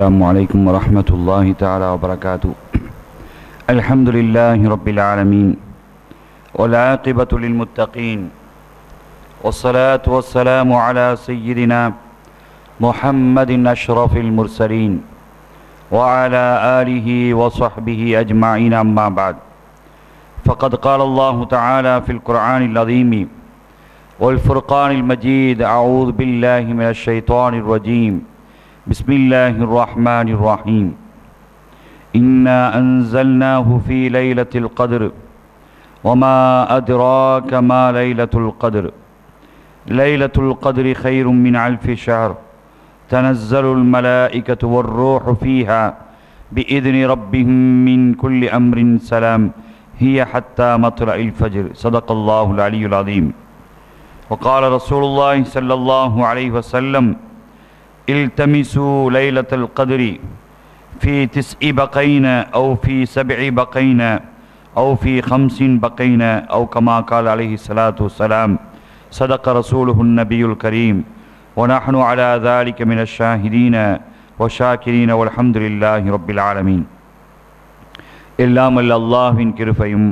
السلام عليكم ورحمة الله تعالى وبركاته الحمد لله رب العالمين والعاقبة للمتقين والصلاة والسلام على سيدنا محمد أشرف المرسلين وعلى آله وصحبه أجمعين أما بعد فقد قال الله تعالى في القرآن العظيم والفرقان المجيد أعوذ بالله من الشيطان الرجيم بسم الله الرحمن الرحيم إنا أنزلناه في ليلة القدر وما أدراك ما ليلة القدر ليلة القدر خير من ألف شهر تنزل الملائكة والروح فيها بإذن ربهم من كل أمر سلام هي حتى مطلع الفجر صدق الله العلي العظيم وقال رسول الله صلى الله عليه وسلم التمسوا ليلة القدر في تسع بقين أو في سبع بقين أو في خمس بقين أو كما قال عليه الصلاة والسلام صدق رسوله النبي الكريم ونحن على ذلك من الشاهدين والشاكرين والحمد لله رب العالمين எல்லாம் அல்ல அல்லாஹ்வின் கிருபையும்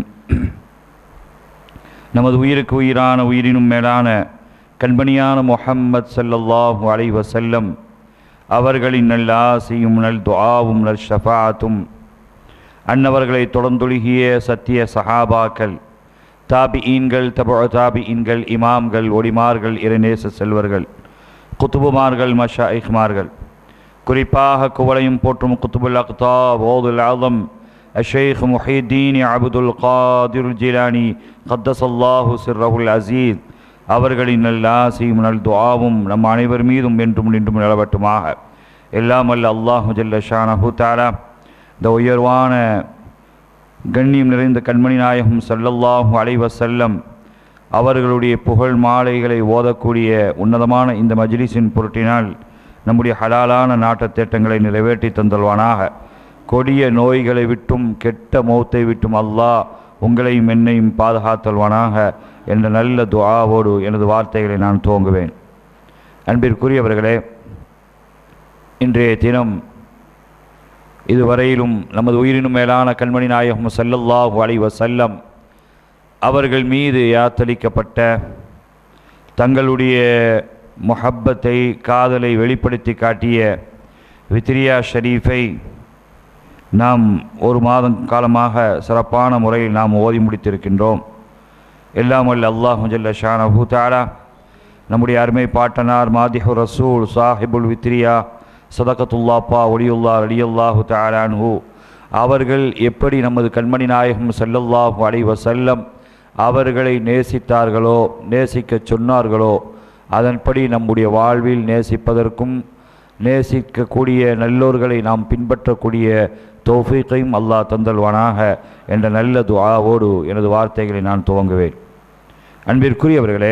நமது உயிருக்கு உயிரான உயிரினும் மேலான கண்பணியான முஹம்மத் ஸல்லல்லாஹு அலைஹி வஸல்லம் அவர்களின் நல் ஆசையும் நல் துஆவும் நல் ஷஃபாத்தும் அன்னவர்களை தொடர்ந்தொழுகிய சத்திய சஹாபாக்கள் தாபிஈன்கள் தபு தாபிஈன்கள் இமாம்கள் ஒளிமார்கள் இறைநேச செல்வர்கள் குத்துபுமார்கள் மஷாயிஹ்மார்கள் குறிப்பாக குவளையும் போற்றும் குத்துபுல் அக்தா ஓதுல் ஆலம் الشيخ محي الدين عبد القادر الجيلاني قدس الله سره العزيز அவர்களின் நல் ஆசையும் நல் துஆவும் நம் அனைவர் மீதும் என்றும் நின்றும் நிலவட்டுமாக எல்லாம் அல்ல அல்லாஹு ஜல்ல ஷானஹு தாலா இந்த உயர்வான கண்ணியம் நிறைந்த கண்மணி நாயகம் சல்லல்லாஹு அலைஹி வஸல்லம் அவர்களுடைய புகழ் மாலைகளை ஓதக்கூடிய உன்னதமான இந்த மஜ்லிஸின் பொருட்டினால் நம்முடைய ஹலாலான நாட்டத் திட்டங்களை நிறைவேற்றி தந்தல்வானாக கொடிய நோய்களை விட்டும் கெட்ட மௌத்தை விட்டும் அல்லாஹ் உங்களையும் என்னையும் பாதுகாத்தல்வானாக என்ற நல்ல துஆவோடு எனது வார்த்தைகளை நான் துவங்குவேன் அன்பிற்குரியவர்களே இன்றைய தினம் இதுவரையிலும் நமது உயிரினும் மேலான கண்மணி நாயகம் சல்லல்லாஹு அலைஹி வஸல்லம் அவர்கள் மீது யாத்தளிக்கப்பட்ட தங்களுடைய முஹப்பத்தை காதலை வெளிப்படுத்தி காட்டிய வித்ரியா ஷரீஃபை நாம் ஒரு மாதம் காலமாக சிறப்பான முறையில் நாம் ஓதி முடித்திருக்கின்றோம் எல்லாம் வல்ல அல்லாஹு ஜல்ல ஷானஹு தாலா நம்முடைய அருமை பாட்டனார் மாதிஹு ரசூல் சாஹிபுல் வித்ரியா சதகத்துல்லாப்பா ஒலியுல்லா அலியல்லாஹு தாலான்ஹு அவர்கள் எப்படி நமது கண்மணி நாயகம் சல்லல்லாஹு அலைஹி வஸல்லம் அவர்களை நேசித்தார்களோ நேசிக்கச் சொன்னார்களோ அதன்படி நம்முடைய வாழ்வில் நேசிப்பதற்கும் நேசிக்கக்கூடிய நல்லோர்களை நாம் பின்பற்றக்கூடிய தௌஃபீக்கையும் அல்லாஹ் தந்தல்வானாக என்ற நல்ல துஆவோடு எனது வார்த்தைகளை நான் துவங்குவேன் அன்பிற்குரியவர்களே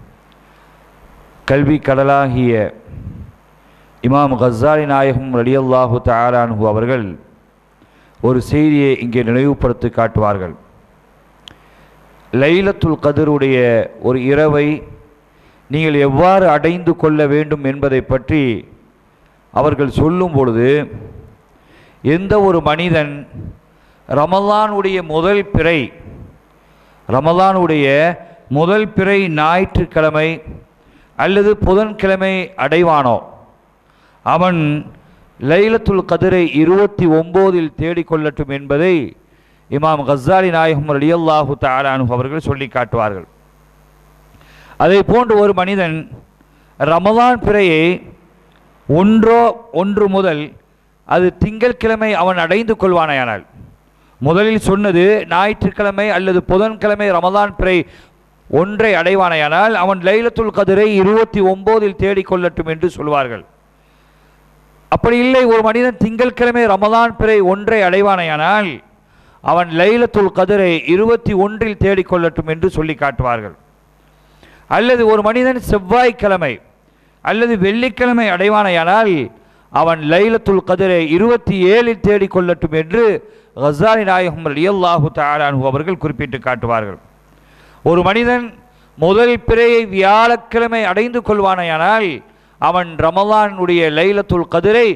கல்வி கடலாகிய இமாம் கஸ்ஸாலி நாயகம் ரலியல்லாஹு தஆலான்ஹு அவர்கள் ஒரு செய்தியை இங்கே நினைவுபடுத்தி காட்டுவார்கள் லைலத்துல் கதருடைய ஒரு இரவை நீங்கள் எவ்வாறு அடைந்து கொள்ள வேண்டும் என்பதை பற்றி அவர்கள் சொல்லும் பொழுது எந்த ஒரு மனிதன் ரமலானுடைய முதல் பிறை ரமலானுடைய முதல் பிறை ஞாயிற்றுக்கிழமை அல்லது புதன்கிழமை அடைவானோ அவன் லைலத்துல் கதிரை இருபத்தி ஒம்போதில் தேடிக்கொள்ளட்டும் என்பதை இமாம் கஸ்ஸாலி நாயகம் அலியல்லாஹு தாலானு அவர்கள் சொல்லி காட்டுவார்கள் அதை போன்று ஒரு மனிதன் ரமலான் பிறையை ஒன்றோ ஒன்று முதல் அது திங்கட்கிழமை அவன் அடைந்து கொள்வானையானால் முதலில் சொன்னது ஞாயிற்றுக்கிழமை அல்லது புதன்கிழமை ரமதான் பிறை ஒன்றை அடைவானையானால் அவன் லைலத்துல் கதிரை இருபத்தி ஒம்போதில் தேடிக்கொள்ளட்டும் என்று சொல்வார்கள் அப்படி இல்லை ஒரு மனிதன் திங்கட்கிழமை ரமதான் பிறை ஒன்றை அடைவானையானால் அவன் லைலத்துல் கதிரை இருபத்தி ஒன்றில் தேடிக்கொள்ளட்டும் என்று சொல்லி காட்டுவார்கள் அல்லது ஒரு மனிதன் செவ்வாய்க்கிழமை அல்லது வெள்ளிக்கிழமை அடைவானையானால் அவன் லைலத்துல் கதிரை இருபத்தி ஏழில் தேடிக்கொள்ளட்டும் என்று கசாலி நாயகம் அலியல்லாஹு தாலானு அவர்கள் குறிப்பிட்டு காட்டுவார்கள் ஒரு மனிதன் முதல் பிறையை வியாழக்கிழமை அடைந்து கொள்வானையானால் அவன் ரமலானுடைய லைலத்துல் கதிரை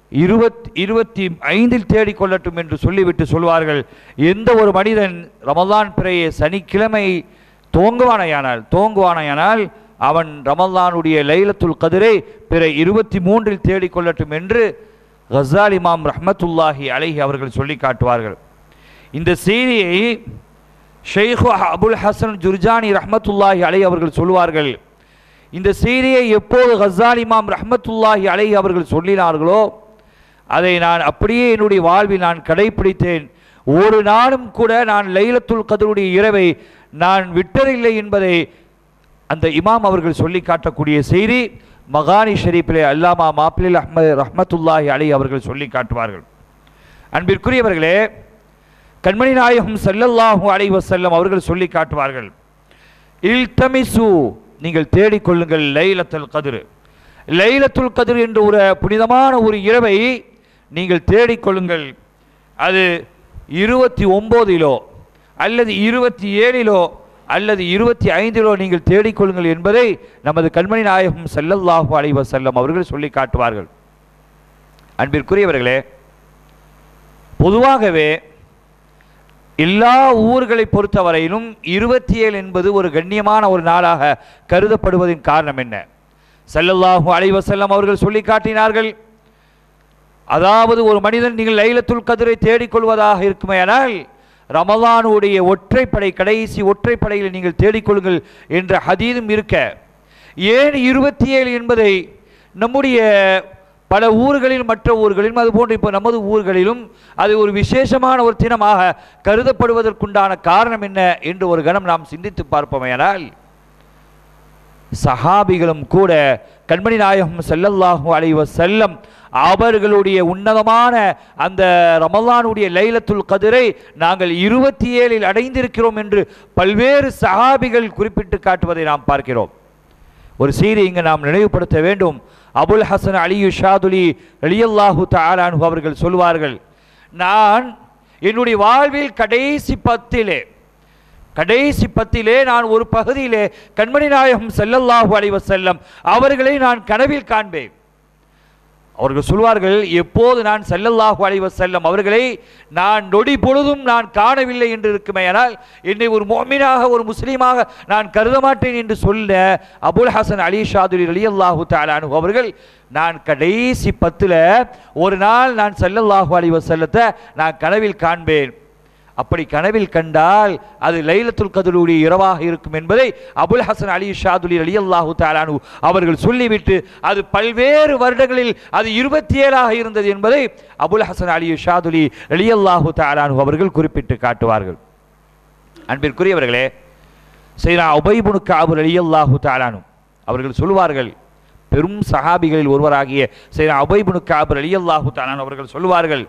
இருபத் இருபத்தி ஐந்தில் தேடிக்கொள்ளட்டும் என்று சொல்லிவிட்டு சொல்வார்கள் எந்த ஒரு மனிதன் ரமலான் பிறைய சனிக்கிழமை தோங்குவானையானால் தோங்குவானையானால் அவன் ரமலானுடைய லைலத்துல் கதிரை பிற இருபத்தி மூன்றில் தேடிக்கொள்ளட்டும் என்று கசால் இமாம் ரஹ்மத்துல்லாஹி அலைஹி அவர்கள் சொல்லி காட்டுவார்கள் இந்த செய்தியை ஷெய்ഖு அபுல் ஹசன் ஜுர்ஜானி ரஹ்மத்துல்லாஹி அலை அவர்கள் சொல்வார்கள் இந்த செய்தியை எப்போது கசால் இமாம் ரஹ்மத்துல்லாஹி அலை அவர்கள் சொல்லினார்களோ அதை நான் அப்படியே என்னுடைய வாழ்வில் நான் கடைபிடித்தேன் ஒரு நாளும் கூட நான் லைலத்துல் கதருடைய இரவை நான் விட்டதில்லை என்பதை அந்த இமாம் அவர்கள் சொல்லி காட்டக்கூடிய செய்தி மகானி ஷரீஃபிலே அல்லாமா மாப்பிளில் அஹ்மது ரஹ்மத்துல்லாஹி அலி அவர்கள் சொல்லி காட்டுவார்கள் அன்பிற்குரியவர்களே கண்மணி நாயகம் ஸல்லல்லாஹு அலைஹி வஸல்லம் அவர்கள் சொல்லி காட்டுவார்கள் இல்தமிசு நீங்கள் தேடிக்கொள்ளுங்கள் லைலத்துல் கதிர் லைலத்துல் கதிர் என்ற ஒரு புனிதமான ஒரு இரவை நீங்கள் தேடிக்கொள்ளுங்கள் அது இருபத்தி ஒம்போதிலோ அல்லது இருபத்தி ஏழிலோ அல்லது இருபத்தி ஐந்திலோ நீங்கள் தேடிக்கொள்ளுங்கள் என்பதை நமது கண்மணி நாயகம் ஸல்லல்லாஹு அலைஹி வஸல்லம் அவர்கள் சொல்லி காட்டுவார்கள் அன்பிற்குரியவர்களே பொதுவாகவே எல்லா ஊர்களை பொறுத்தவரையிலும் இருபத்தி ஏழு என்பது ஒரு கண்ணியமான ஒரு நாளாக கருதப்படுவதின் காரணம் என்ன ஸல்லல்லாஹு அலைஹி வஸல்லம் அவர்கள் சொல்லி காட்டினார்கள் அதாவது ஒரு மனிதன் நீங்கள் லைலத்துல் கதிரை தேடிக்கொள்வதாக இருக்குமேயானால் ரமலானுடைய ஒற்றைப்படை கடைசி ஒற்றைப்படையில் நீங்கள் தேடிக்கொள்ளுங்கள் என்ற ஹதீதும் இருக்க ஏன் இருபத்தி ஏழு என்பதை நம்முடைய பல ஊர்களில் மற்ற ஊர்களிலும் அதுபோன்று இப்போ நமது ஊர்களிலும் அது ஒரு விசேஷமான ஒரு தினமாக கருதப்படுவதற்குண்டான காரணம் என்ன என்று ஒரு கணம் நாம் சிந்தித்து பார்ப்போமேயானால் சஹாபிகளும் கூட கண்மணி நாயகம் ஸல்லல்லாஹு அலைஹி வஸல்லம் அவர்களுடைய உன்னதமான அந்த ரமலானுடைய லைலத்துல் கதிரை நாங்கள் இருபத்தி ஏழில் அடைந்திருக்கிறோம் என்று பல்வேறு சஹாபிகள் குறிப்பிட்டு காட்டுவதை நாம் பார்க்கிறோம் ஒரு செய்தி இங்கு நாம் நினைவுபடுத்த வேண்டும் அபுல் ஹசன் அலியு ஷாதுலி அலியல்லாஹு தாலானு அவர்கள் சொல்வார்கள் நான் என்னுடைய வாழ்வில் கடைசி பத்திலே கடைசி பத்திலே நான் ஒரு பகுதியிலே கண்மணி நாயகம் ஸல்லல்லாஹு அலைஹி வஸல்லம் அவர்களை நான் கனவில் காண்பேன் அவர்கள் சொல்வார்கள் எப்போது நான் ஸல்லல்லாஹு அலைஹி வஸல்லம் அவர்களை நான் நொடி பொழுதும் நான் காணவில்லை என்று இருக்குமேயானால் என்னை ஒரு மோமினாக ஒரு முஸ்லீமாக நான் கருத மாட்டேன் என்று சொல்ல அபுல் ஹசன் அலி ஷாதுரி அலி அல்லாஹு தாலானு அவர்கள் நான் கடைசி பத்தில் ஒரு நாள் நான் ஸல்லல்லாஹு அலைஹி வஸல்லத்தை நான் கனவில் காண்பேன் அப்படி கனவில் கண்டால் அது லைலத்துல் கதருடைய இரவாக இருக்கும் என்பதை அபுல் ஹசன் அலி ஷாதுலி அலி அல்லாஹு தாலானு அவர்கள் சொல்லிவிட்டு அது பல்வேறு வருடங்களில் அது இருபத்தி ஏழாக இருந்தது என்பதை அபுல் ஹசன் அலி ஷாதுலி அலி அல்லாஹு தாலானு அவர்கள் குறிப்பிட்டு காட்டுவார்கள் அன்பிற்குரியவர்களே செய்தா உபைபுனு காபுல் அலி அல்லாஹு தாலானு அவர்கள் சொல்வார்கள் பெரும் சஹாபிகளில் ஒருவராகிய செய்தா உபைபுனு காபுல் அலி அல்லாஹு தாலானு அவர்கள் சொல்வார்கள்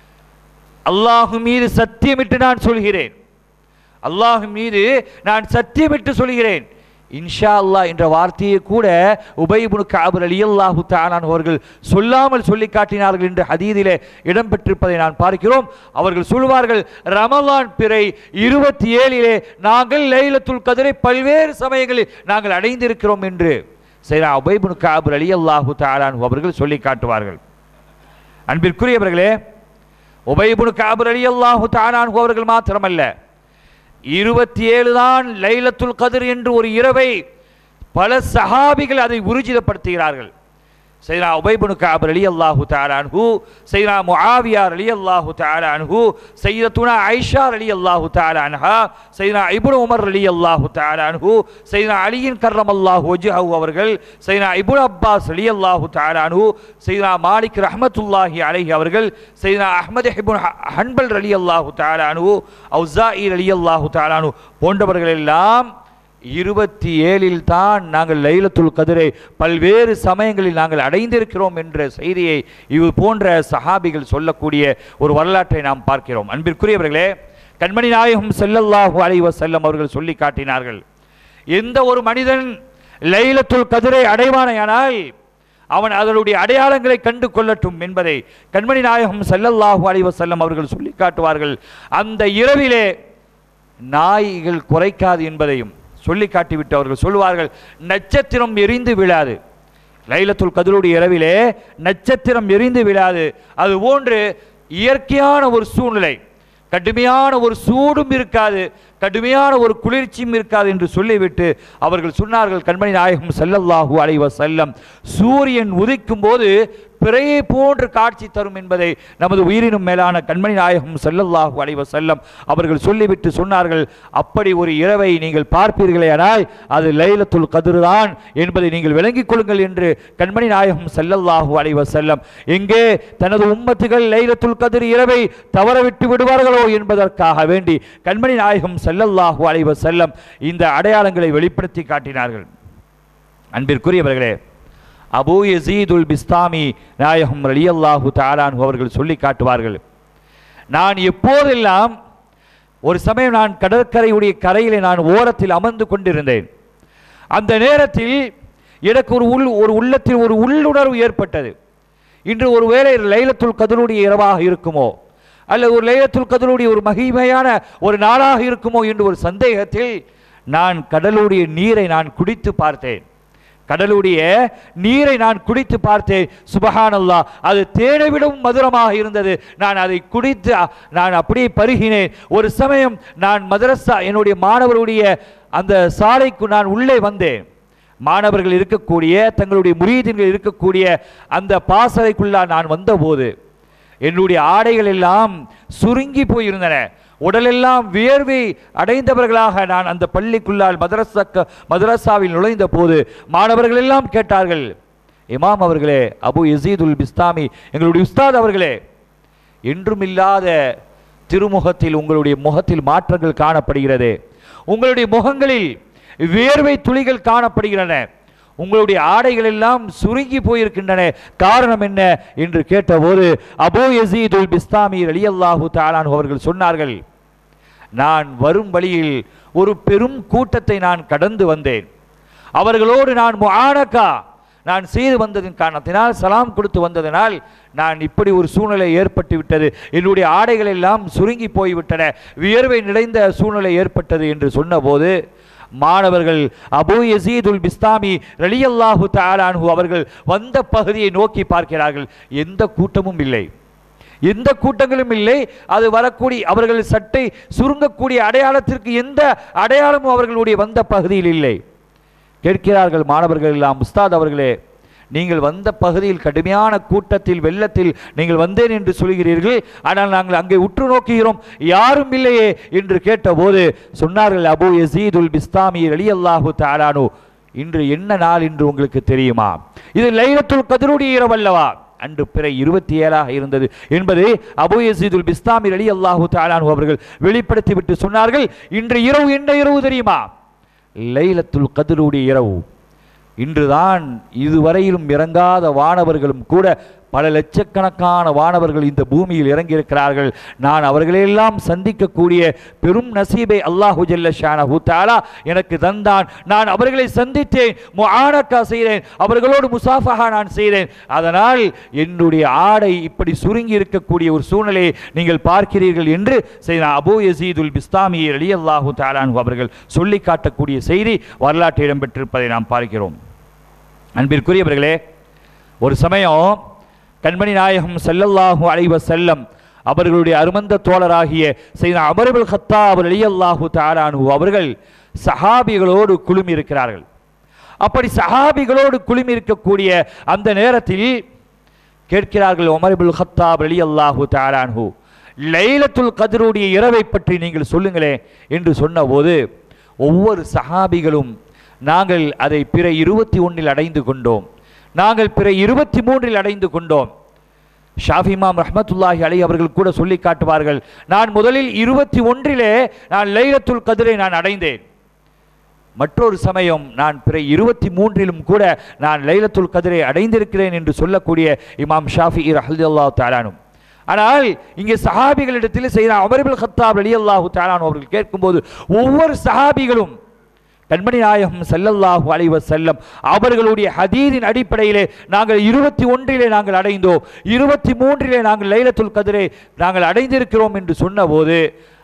அல்லாஹு மீது சத்தியமிட்டு நான் சொல்கிறேன் அல்லாஹு மீது நான் சத்தியமிட்டு சொல்கிறேன் இன்ஷா அல்லாஹ் என்ற வார்த்தையை கூட உபைபுனு காபர் அலி அல்லாஹு தானான் அவர்கள் சொல்லாமல் சொல்லி காட்டினார்கள் என்று ஹதீதிலே இடம்பெற்றிருப்பதை நான் பார்க்கிறோம் அவர்கள் சொல்வார்கள் ரமலான் பிறை இருபத்தி ஏழிலே நாங்கள் லைலத்துல் கதிரை பல்வேறு சமயங்களில் நாங்கள் அடைந்திருக்கிறோம் என்று சரி உபைபுனு காபர் அலி அல்லாஹு தாலான் அவர்கள் சொல்லி காட்டுவார்கள் அன்பிற்குரியவர்களே உபைபுனு காபர் அலி அல்லாஹு தானான் அவர்கள் மாத்திரமல்ல இருபத்தி ஏழு தான் லைலத்துல் கதிர் என்று ஒரு இரவை பல சஹாபிகள் அதை உறுதிப்படுத்துகிறார்கள் சைனா உபைபுனு காபர் அலி அல்லாஹு தாலான்ஹு சைனா முஆவியார் அலி அல்லாஹு தாலான்ஹு சையதுனா ஐஷா அலி அல்லாஹு தாலான்ஹா சைனா இப்னு உமர் அலி அல்லாஹு தாலான்ஹு சைனா அலியின் கர்ரம் அல்லாஹு வஜ்ஹு அவர்கள் சைனா இப்னு அப்பாஸ் அலி அல்லாஹு தாலான்ஹு சைனா மாலிக் ரஹ்மத்துல்லாஹி அலைஹி அவர்கள் சைனா அஹ்மத் இப்னு ஹன்பல் அலி அல்லாஹு தாலான்ஹு ஔசாஇர் அலி அல்லாஹு தாலான்ஹு போன்றவர்கள் எல்லாம் இருபத்தி ஏழில் தான் நாங்கள் லைலத்துல் கதிரை பல்வேறு சமயங்களில் நாங்கள் அடைந்திருக்கிறோம் என்ற செய்தியை இது போன்ற சஹாபிகள் சொல்லக்கூடிய ஒரு வரலாற்றை நாம் பார்க்கிறோம் அன்பிற்குரியவர்களே கண்மணி நாயகம் ஸல்லல்லாஹு அலைஹி வஸல்லம் அவர்கள் சொல்லி காட்டினார்கள் எந்த ஒரு மனிதன் லைலத்துல் கதிரை அடைவானையானால் அவன் அதனுடைய அடையாளங்களை கண்டு கொள்ளட்டும் என்பதை கண்மணி நாயகம் ஸல்லல்லாஹு அலைஹி வஸல்லம் அவர்கள் சொல்லி காட்டுவார்கள் அந்த இரவிலே நாய்கள் குறைக்காது என்பதையும் சொல்லி காட்டிவிட்டு அவர்கள் சொல்வார்கள் நட்சத்திரம் எரிந்து விழாது லைலத்துல் கதிருடைய இரவிலே நட்சத்திரம் எரிந்து விடாது அது போன்று இயற்கையான ஒரு சூழ்நிலை கடுமையான ஒரு சூடும் இருக்காது கடுமையான ஒரு குளிர்ச்சியும் இருக்காது என்று சொல்லிவிட்டு அவர்கள் சொன்னார்கள் கண்மணி நாயகம் ஸல்லல்லாஹு அலைஹி வஸல்லம் சூரியன் உதிக்கும் போது பிறையை போன்று காட்சி தரும் என்பதை நமது உயிரினும் மேலான கண்மணி நாயகம் ஸல்லல்லாஹு அலைஹி வஸல்லம் அவர்கள் சொல்லிவிட்டு சொன்னார்கள் அப்படி ஒரு இரவை நீங்கள் பார்ப்பீர்களே ஆனால் அது லைலத்துல் கதிர் தான் என்பதை நீங்கள் விளங்கிக் கொள்ளுங்கள் என்று கண்மணி நாயகம் ஸல்லல்லாஹு அலைஹி வஸல்லம் எங்கே தனது உம்மத்துகள் லைலத்துல் கதிர் இரவை தவறவிட்டு விடுவார்களோ என்பதற்காக வேண்டி கண்மணி நாயகம் ஸல்லல்லாஹு அலைஹி வஸல்லம் இந்த அடையாளங்களை வெளிப்படுத்தி காட்டினார்கள் அன்பிற்குரியவர்களே அபூ யசீதுல் பிஸ்தாமி நாயகம் ரலியல்லாஹு தாலான் அவர்கள் சொல்லி காட்டுவார்கள் நான் எப்போதெல்லாம் ஒரு சமயம் நான் கடற்கரையுடைய கரையிலே நான் ஓரத்தில் அமர்ந்து கொண்டிருந்தேன் அந்த நேரத்தில் எனக்கு ஒரு உள் ஒரு உள்ளத்தில் ஒரு உள்ளுணர்வு ஏற்பட்டது இன்று ஒரு வேளை லைலத்துல் கதருடைய இரவாக இருக்குமோ அல்லது ஒரு லைலத்துல் கதருடைய ஒரு மகிமையான ஒரு நாளாக இருக்குமோ என்று ஒரு சந்தேகத்தில் நான் கடலுடைய நீரை நான் குடித்து பார்த்தேன் கடலுடைய நீரை நான் குடித்து பார்த்தேன் சுபஹானல்லா அது தேனை விடவும் மதுரமாக இருந்தது நான் அதை குடித்து அ- நான் அப்படியே பருகினேன் ஒரு சமயம் நான் மதரசா என்னுடைய மாணவருடைய அந்த சாலைக்கு நான் உள்ளே வந்தேன் மாணவர்கள் இருக்கக்கூடிய தங்களுடைய முரீதீன்கள் இருக்கக்கூடிய அந்த பாசறைக்குள்ளா நான் வந்தபோது என்னுடைய ஆடைகள் எல்லாம் சுருங்கி போயிருந்தன உடலெல்லாம் வியர்வை அடைந்தவர்களாக நான் அந்த பள்ளிக்குள்ளால் மதரசா மதரசாவில் நுழைந்த போது மாணவர்கள் எல்லாம் கேட்டார்கள் இமாம் அவர்களே அபு யசீதுல் பிஸ்தாமி எங்களுடைய உஸ்தாத் அவர்களே என்றும் இல்லாத திருமுகத்தில் உங்களுடைய முகத்தில் மாற்றங்கள் காணப்படுகிறது உங்களுடைய முகங்களில் வியர்வை துளிகள் காணப்படுகின்றன உங்களுடைய ஆடைகள் எல்லாம் சுருங்கி போயிருக்கின்றன காரணம் என்ன என்று கேட்டபோது அபூ யசீதுல் பிஸ்தாமி ரலியல்லாஹு தஆலான் அவர்கள் சொன்னார்கள் நான் வரும் வழியில் ஒரு பெரும் கூட்டத்தை நான் கடந்து வந்தேன் அவர்களோடு நான் முஆனகா நான் செய்து வந்ததின் காரணத்தினால் சலாம் கொடுத்து வந்ததனால் நான் இப்படி ஒரு சூழ்நிலை ஏற்பட்டு விட்டது என்னுடைய ஆடைகள் எல்லாம் சுருங்கி போய்விட்டன வியர்வை நிறைந்த சூழ்நிலை ஏற்பட்டது என்று சொன்னபோது மாணவர்கள் அபூ யசீதுல் பிஸ்தாமி ரலியல்லாஹு தஆலான்ஹு அவர்கள் வந்த பகுதியை நோக்கி பார்க்கிறார்கள் எந்த கூட்டமும் இல்லை எந்த கூட்டங்களும் இல்லை அது வரக்கூடிய அவர்கள் சட்டை சுருங்கக்கூடிய அடையாளத்திற்கு எந்த அடையாளமும் அவர்களுடைய வந்த பகுதியில் இல்லை கேட்கிறார்கள் மாணவர்கள் எல்லாம் உஸ்தாத் அவர்களே நீங்கள் வந்த பகுதியில் கடுமையான கூட்டத்தில் வெள்ளத்தில் நீங்கள் வந்தேன் என்று சொல்கிறீர்கள் ஆனால் நாங்கள் அங்கே உற்று நோக்குகிறோம் யாரும் இல்லையே என்று கேட்டபோது சொன்னார்கள் அபு யசீதுல் பிஸ்தாமி ரலியல்லாஹு தஆலானு இன்று என்ன நாள் என்று உங்களுக்கு தெரியுமா இது லைலத்துல் கதருடைய இரவல்லவா அன்று பிற இருபத்தி ஏழாக இருந்தது என்பதை அபு யசீதுல் பிஸ்தாமி அலி அல்லாஹு தாலானு அவர்கள் வெளிப்படுத்திவிட்டு சொன்னார்கள் இன்று இரவு என்ன இரவு தெரியுமா லைலத்துல் கதருடைய இரவு இன்றுதான் இதுவரையிலும் இறங்காத வானவர்களும் கூட பல லட்சக்கணக்கான வானவர்கள் இந்த பூமியில் இறங்கியிருக்கிறார்கள் நான் அவர்களெல்லாம் சந்திக்கக்கூடிய பெரும் நசீபை அல்லாஹு ஜல்ல ஷானஹு தஆலா எனக்கு தந்தான் நான் அவர்களை சந்தித்தேன் முஆனக்கா செய்தேன் அவர்களோடு முசாஃபஹா நான் செய்தேன் அதனால் என்னுடைய ஆடை இப்படி சுருங்கி இருக்கக்கூடிய ஒரு சூழ்நிலையை நீங்கள் பார்க்கிறீர்கள் என்று செய்த அபூ யசீதுல் பிஸ்தாமி அலி அல்லாஹு தாலான் அவர்கள் சொல்லி காட்டக்கூடிய செய்தி வரலாற்று இடம்பெற்றிருப்பதை நாம் பார்க்கிறோம் அன்பிற்குரியவர்களே ஒரு சமயம் கண்மணி நாயகம் ஸல்லல்லாஹு அலைஹி வஸல்லம் அவர்களுடைய அருமந்த தோழராகிய செய்த அமருல் ஹத்தாப் அலியல்லாஹு தாலானு அவர்கள் சஹாபிகளோடு குழுமி இருக்கிறார்கள் அப்படி சஹாபிகளோடு குழுமி இருக்கக்கூடிய அந்த நேரத்தில் கேட்கிறார்கள் உமர்புல் ஹத்தாப் அலி அல்லாஹு தாலான்ஹு லைலத்துல் கதருடைய இரவை பற்றி நீங்கள் சொல்லுங்களே என்று சொன்னபோது ஒவ்வொரு சஹாபிகளும் நாங்கள் அதை பிற இருபத்தி ஒன்றில் அடைந்து கொண்டோம் நாங்கள் பிற இருபத்தி மூன்றில் அடைந்து கொண்டோம் ஷாஃபிமாம் ரஹ்மத்துல்லாஹி அலை அவர்கள் கூட சொல்லி காட்டுவார்கள் நான் முதலில் இருபத்தி ஒன்றிலே நான் லைலத்துல் கதிரை நான் அடைந்தேன் மற்றொரு சமயம் நான் பிற இருபத்தி மூன்றிலும் கூட நான் லைலத்துல் கதிரை அடைந்திருக்கிறேன் என்று சொல்லக்கூடிய இமாம் ஷாஃபி ரஹல்லா தாலானும் ஆனால் இங்கே சஹாபிகளிடத்தில் செய்த அமர்பில் ஹத்தாப் அலி அல்லாஹு தாலானு அவர்கள் கேட்கும்போது ஒவ்வொரு சஹாபிகளும் கண்மணி நாயகம் ஸல்லல்லாஹு அலைஹி வஸல்லம் அவர்களுடைய ஹதீரின் அடிப்படையிலே நாங்கள் இருபத்தி ஒன்றிலே நாங்கள் அடைந்தோம் இருபத்தி மூன்றிலே நாங்கள் லைலத்துல் கதிரை நாங்கள் அடைந்திருக்கிறோம் என்று சொன்னபோது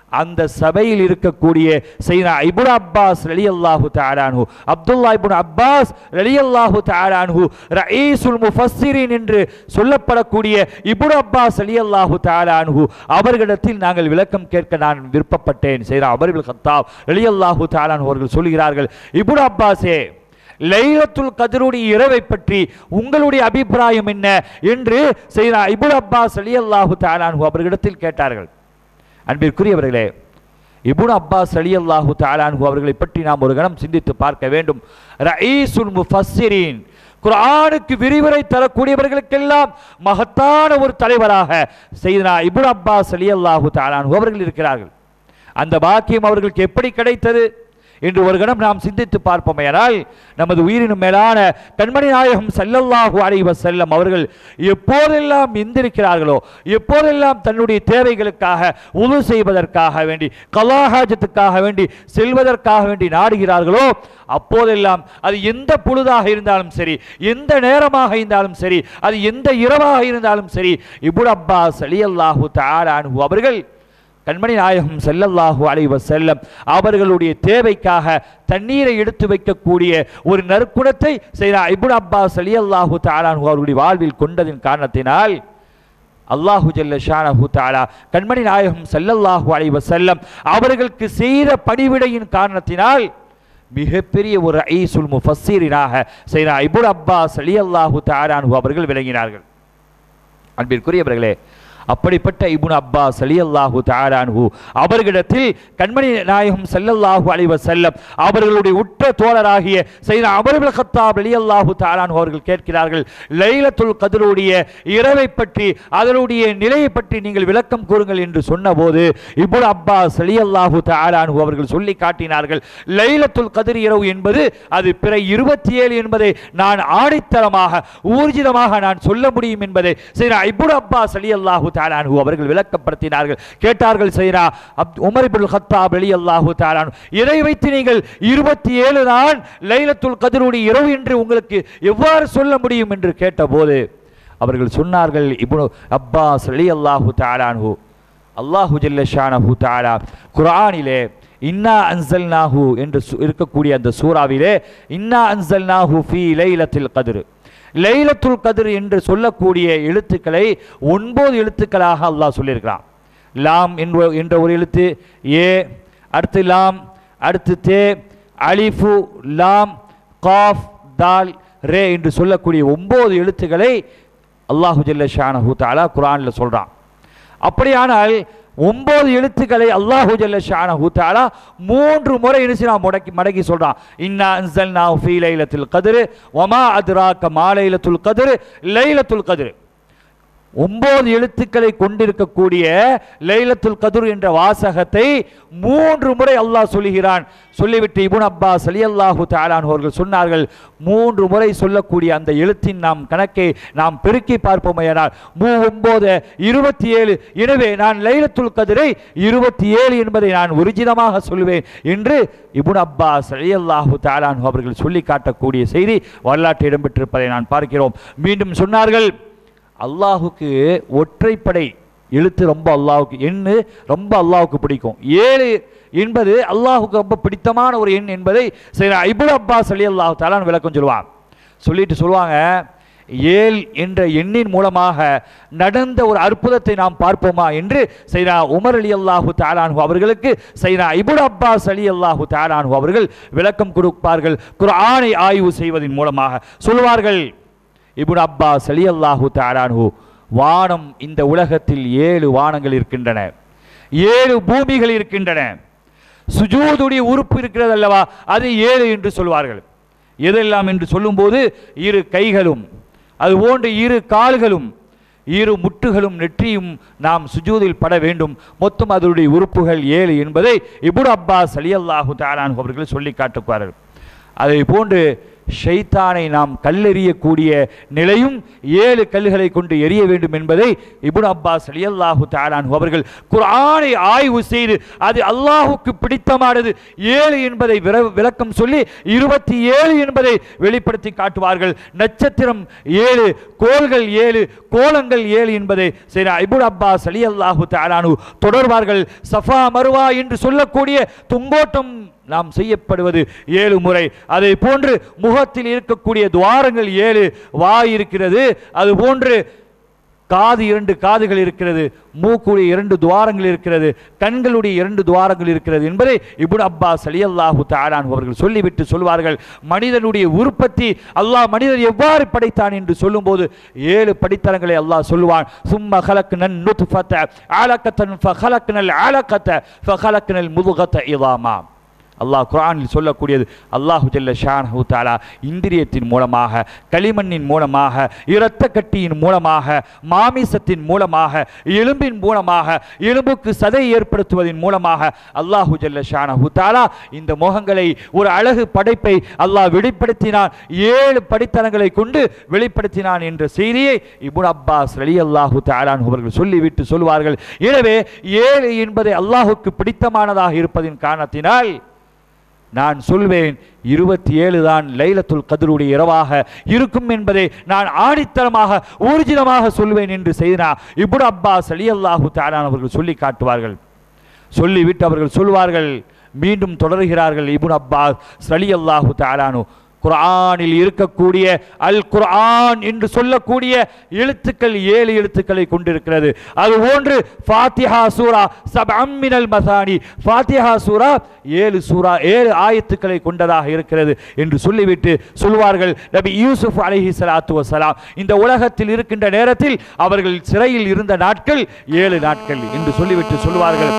அந்த சபையில் இருக்கக்கூடிய செய்தா இபுன் அப்பாஸ் ரலி அல்லாஹு தாலானு அப்துல்லா இபுன் அப்பாஸ் ரலி அல்லாஹு தாலானு ரயீசுல் முஃபஸ்ஸிரின் என்று சொல்லப்படக்கூடிய இபுன் அப்பாஸ் ரலி அல்லாஹு தாலானு அவர்களிடத்தில் நாங்கள் விளக்கம் கேட்க நான் விருப்பப்பட்டேன் செய்தா அமர்வில் கத்தாப் ரலி அல்லாஹு தாலானு அவர்கள் சொல்கிறார்கள் இபுன் அப்பாஸே லைலத்துல் கதருடைய இரவை பற்றி உங்களுடைய அபிப்பிராயம் என்ன என்று செய்தா இபுன் அப்பாஸ் அலி அல்லாஹு தாலானு அவர்களிடத்தில் கேட்டார்கள் அன்பிற்குரியவர்களே இபுன் அப்பாஸ் அலி அல்லாஹு தாலானு அவர்களை பற்றி நாம் ஒரு கணம் சிந்தித்து பார்க்க வேண்டும் ரயீசுல் முஃபஸ்ஸிரீன் குர்ஆனுக்கு விரிவுரை தரக்கூடியவர்களுக்கெல்லாம் மகத்தான ஒரு தலைவராக செய்தனா இபுன் அப்பாஸ் அலி அல்லாஹு தாலானு அவர்கள் இருக்கிறார்கள் அந்த பாக்கியம் அவர்களுக்கு எப்படி கிடைத்தது என்று ஒரு கணம் நாம் சிந்தித்து பார்ப்போமேயானால் நமது உயிரினும் மேலான கண்மணி நாயகம் சல்லல்லாஹு அலைஹி வஸல்லம் அவர்கள் எப்போதெல்லாம் எந்திருக்கிறார்களோ எப்போதெல்லாம் தன்னுடைய தேவைகளுக்காக உது செய்வதற்காக வேண்டி கலாஹாஜத்துக்காக வேண்டி செல்வதற்காக வேண்டி நாடுகிறார்களோ அப்போதெல்லாம் அது எந்த பொழுதாக இருந்தாலும் சரி எந்த நேரமாக இருந்தாலும் சரி அது எந்த இரவாக இருந்தாலும் சரி இபுன் அப்பாஸ் அலியல்லாஹு தாலானு அவர்கள் கண்மணி நாயகம் செல்லல்லாஹு அலைஹி வஸல்லம் அவர்களுடைய தேவைக்காக தண்ணீரை எடுத்து வைக்கக்கூடிய ஒரு நற்குணத்தை செய்தா இப்னு அப்பாஸ் அலியல்லாஹு தாலானு அவர்களுடைய வாழ்வில் கொண்டதின் காரணத்தினால் அல்லாஹு ஜல்ல ஷானஹு தாலா கண்மணி நாயகம் ஸல்லல்லாஹு அலைஹி வஸல்லம் அவர்களுக்கு செய்த பணிவிடையின் காரணத்தினால் மிகப்பெரிய ஒரு ஐசுல் முஃபஸ்ஸீரினாக செய்தா இப்னு அப்பாஸ் அலியல்லாஹு தாலானு அவர்கள் விளங்கினார்கள் அன்பிற்குரியவர்களே அப்படிப்பட்ட இப்னு அப்பாஸ் அலியல்லாஹு தாலான்ஹு அவர்களிடத்தில் கண்மணி நாயகம் ஸல்லல்லாஹு அலைஹி வஸல்லம் அவர்களுடைய உற்ற தோழராகிய சையனா அமர் இப்னு கத்தாப் ரலியல்லாஹு தாலான்ஹு அவர்கள் கேட்கிறார்கள் லைலத்துல் கத்ருடைய இரவை பற்றி அதனுடைய நிலையை பற்றி நீங்கள் விளக்கம் கூறுங்கள் என்று சொன்னபோது இப்னு அப்பாஸ் ரலியல்லாஹு தாலான்ஹு அவர்கள் சொல்லி காட்டினார்கள் லைலத்துல் கதிர் இரவு என்பது அது பிற இருபத்தி ஏழு என்பதை நான் ஆணித்தரமாக ஊர்ஜிதமாக நான் சொல்ல முடியும் என்பதை சையனா இப்னு அப்பாஸ் ரலியல்லாஹு தாலான்ஹு அவர்கள் விளக்கப்படுத்தினார்கள் கேட்டார்கள் செய்யரா அப் உமர் இப்னுல் கத்தாப் ரலியல்லாஹு தாலான்ஹு இதை வைத்து நீங்கள் இருபத்தி ஏழு தான் லைலத்துல் கதிருடைய இரவு என்று உங்களுக்கு எவ்வாறு சொல்ல முடியும் என்று கேட்டபோது அவர்கள் சொன்னார்கள் இப்னு அப்பாஸ் ரலியல்லாஹு தாலான்ஹு அல்லாஹு ஜல்ல ஷானஹு தாலா குர்ஆனிலே இன்னா அன்சல்நாஹு என்று சு- இருக்கக்கூடிய அந்த சூறாவிலே இன்னா அன்சல்நாஹு ஃபீ லைலத்தில் கதிர் லைலத்துல் கதிர் என்று சொல்லக்கூடிய எழுத்துக்களை ஒன்பது எழுத்துக்களாக அல்லாஹ் சொல்லியிருக்கிறான் லாம் என்ற என்ற ஒரு எழுத்து ஏ அடுத்து லாம் அடுத்து தே அலிஃபு லாம் காஃப் தால் ரே என்று சொல்லக்கூடிய ஒன்பது எழுத்துக்களை அல்லாஹு ஜல்ல ஷானஹு தஆலா குர்ஆனில் சொல்றான் அப்படியானால் ஒன்பது எழுத்துக்களை அல்லாஹு ஜல்ல ஷானஹு தஆலா மூன்று முறை என்ன செய்யறான் முடக்கி மடக்கி சொல்றான் இன்னா அன்சல்னாஹு ஃபீ லைலத்துல் கத்ர் வமா அத்ராக மா லைலத்துல் கத்ர் லைலத்துல் கத்ர் ஒன்பது எழுத்துக்களை கொண்டிருக்கக்கூடிய லைலத்துல் கதுர் என்ற வாசகத்தை மூன்று முறை அல்லாஹ் சொல்லுகிறான் சொல்லிவிட்டு இபுன் அப்பாஸ் அலியல்லாஹு தாலான் அவர்கள் சொன்னார்கள் மூன்று முறை சொல்லக்கூடிய அந்த எழுத்தின் நாம் கணக்கை நாம் பெருக்கி பார்ப்போமையானால் மூ ஒன்பது இருபத்தி ஏழு எனவே நான் லைலத்துல் கதிரை இருபத்தி ஏழு என்பதை நான் உரிஜிதமாக சொல்லுவேன் என்று இபுன் அப்பாஸ் அலியல்லாஹு தாலான் அவர்கள் சொல்லி காட்டக்கூடிய செய்தி வரலாற்று இடம்பெற்றிருப்பதை நான் பார்க்கிறோம் மீண்டும் சொன்னார்கள் அல்லாஹுக்கு ஒற்றைப்படை எழுத்து ரொம்ப அல்லாஹுக்கு எண்ணு ரொம்ப அல்லாஹுக்கு பிடிக்கும் ஏழு என்பது அல்லாஹுக்கு ரொம்ப பிடித்தமான ஒரு எண் என்பதை சரி இபுல் அப்பாஸ் அலி அல்லாஹு தாலான் விளக்கம் சொல்லுவான் சொல்லிட்டு சொல்லுவாங்க ஏல் என்ற எண்ணின் மூலமாக நடந்த ஒரு அற்புதத்தை நாம் பார்ப்போமா என்று சைனா உமர் அலி அல்லாஹு தாலானு அவர்களுக்கு சைனா இபுல் அப்பாஸ் அலி அல்லாஹு தாலானு அவர்கள் விளக்கம் கொடுப்பார்கள் குர்ஆனை ஆய்வு செய்வதன் மூலமாக சொல்வார்கள் இப்னு அப்பாஸ் அலியல்லாஹு தாலான்ஹு வானம் இந்த உலகத்தில் ஏழு வானங்கள் இருக்கின்றன ஏழு பூமிகள் இருக்கின்றன சுஜூதுடைய உறுப்பு இருக்கிறது அல்லவா அது ஏழு என்று சொல்வார்கள் எதெல்லாம் என்று சொல்லும்போது இரு கைகளும் அதுபோன்று இரு கால்களும் இரு முட்டுகளும் நெற்றியும் நாம் சுஜூதில் பட வேண்டும் மொத்தம் அதனுடைய உறுப்புகள் ஏழு என்பதை இப்னு அப்பாஸ் அலியல்லாஹு தாலான் அவர்கள் சொல்லி காட்டுவார்கள் அதை போன்று ஷைத்தானை நாம் கல்லெறியக்கூடிய நிலையும் ஏழு கல்லுகளை கொண்டு எரிய வேண்டும் என்பதை இப்னு அப்பாஸ் ரலியல்லாஹு தஆலான் அவர்கள் குர்ஆனை ஆய்வு செய்து அது அல்லாஹுக்கு பிடித்தமானது ஏழு என்பதை விர- விளக்கம் சொல்லி இருபத்தி ஏழு என்பதை வெளிப்படுத்தி காட்டுவார்கள் நட்சத்திரம் ஏழு கோள்கள் ஏழு கோலங்கள் ஏழு என்பதை சரி இப்னு அப்பாஸ் ரலியல்லாஹு தஆலானு தொடர்வார்கள் சஃபா மருவா என்று சொல்லக்கூடிய துங்கோட்டம் நாம் செய்யப்படுவது ஏழு முறை அதை போன்று முகத்தில் இருக்கக்கூடிய துவாரங்கள் ஏழு வாய் இருக்கிறது அது போன்று காது இரண்டு காதுகள் இருக்கிறது மூக்குடைய இரண்டு துவாரங்கள் இருக்கிறது கண்களுடைய இரண்டு துவாரங்கள் இருக்கிறது என்பதை இப்னு அப்பாஸ் அலியல்லாஹு தஆலான் அவர்கள் சொல்லிவிட்டு சொல்வார்கள் மனிதனுடைய உற்பத்தி அல்லாஹ் மனிதன் எவ்வாறு படைத்தான் என்று சொல்லும்போது ஏழு படித்தரங்களை அல்லாஹ் சொல்லுவான் சும்ம ஹலக்னன் நுத்ஃபத அலகத்தன் ஃபஹலக்னல் அலகத ஃபஹலக்னல் முதுகத இதாமா அல்லாஹ் குர்ஆனில் சொல்லக்கூடியது அல்லாஹு ஜல்ல ஷானஹு தஆலா இந்திரியத்தின் மூலமாக களிமண்ணின் மூலமாக இரத்த கட்டியின் மூலமாக மாமிசத்தின் மூலமாக எலும்பின் மூலமாக எலும்புக்கு சதை ஏற்படுத்துவதன் மூலமாக அல்லாஹு ஜல்ல ஷானஹு தஆலா இந்த முகங்களை ஒரு அழகு படைப்பை அல்லாஹ் வெளிப்படுத்தினான் ஏழு படித்தனங்களை கொண்டு வெளிப்படுத்தினான் என்ற செய்தியை இப்னு அப்பாஸ் ரலியல்லாஹு தஆலான் அவர்கள் சொல்லிவிட்டு சொல்வார்கள் எனவே ஏழு என்பதை அல்லாஹுக்கு பிடித்தமானதாக இருப்பதின் காரணத்தினால் நான் சொல்வேன் இருபத்தி ஏழு தான் லைலத்துல் கதருடைய இரவாக இருக்கும் என்பதை நான் ஆணித்தரமாக ஊர்ஜிதமாக சொல்வேன் என்று செய்தனா இப்னு அப்பாஸ் அலியல்லாஹு தாலான் அவர்கள் சொல்லி காட்டுவார்கள் சொல்லிவிட்டு அவர்கள் சொல்வார்கள் மீண்டும் தொடர்கிறார்கள் இப்னு அப்பாஸ் அலியல்லாஹு தாலானு குர்ஆனில் இருக்கக்கூடிய அல் குர்ஆன் என்று சொல்லக்கூடிய எழுத்துக்கள் ஏழு எழுத்துக்களை கொண்டிருக்கிறது அது போன்று ஃபாத்திஹா சூரா சப்அம் மினல் மசானி ஃபாத்திஹா சூரா ஏழு சூரா ஏழு ஆயத்துக்களை கொண்டதாக இருக்கிறது என்று சொல்லிவிட்டு சொல்வார்கள் நபி யூசுப் அலைஹி ஸலாத்து வஸலாம் இந்த உலகத்தில் இருக்கின்ற நேரத்தில் அவர்கள் சிறையில் இருந்த நாட்கள் ஏழு நாட்கள் என்று சொல்லிவிட்டு சொல்வார்கள்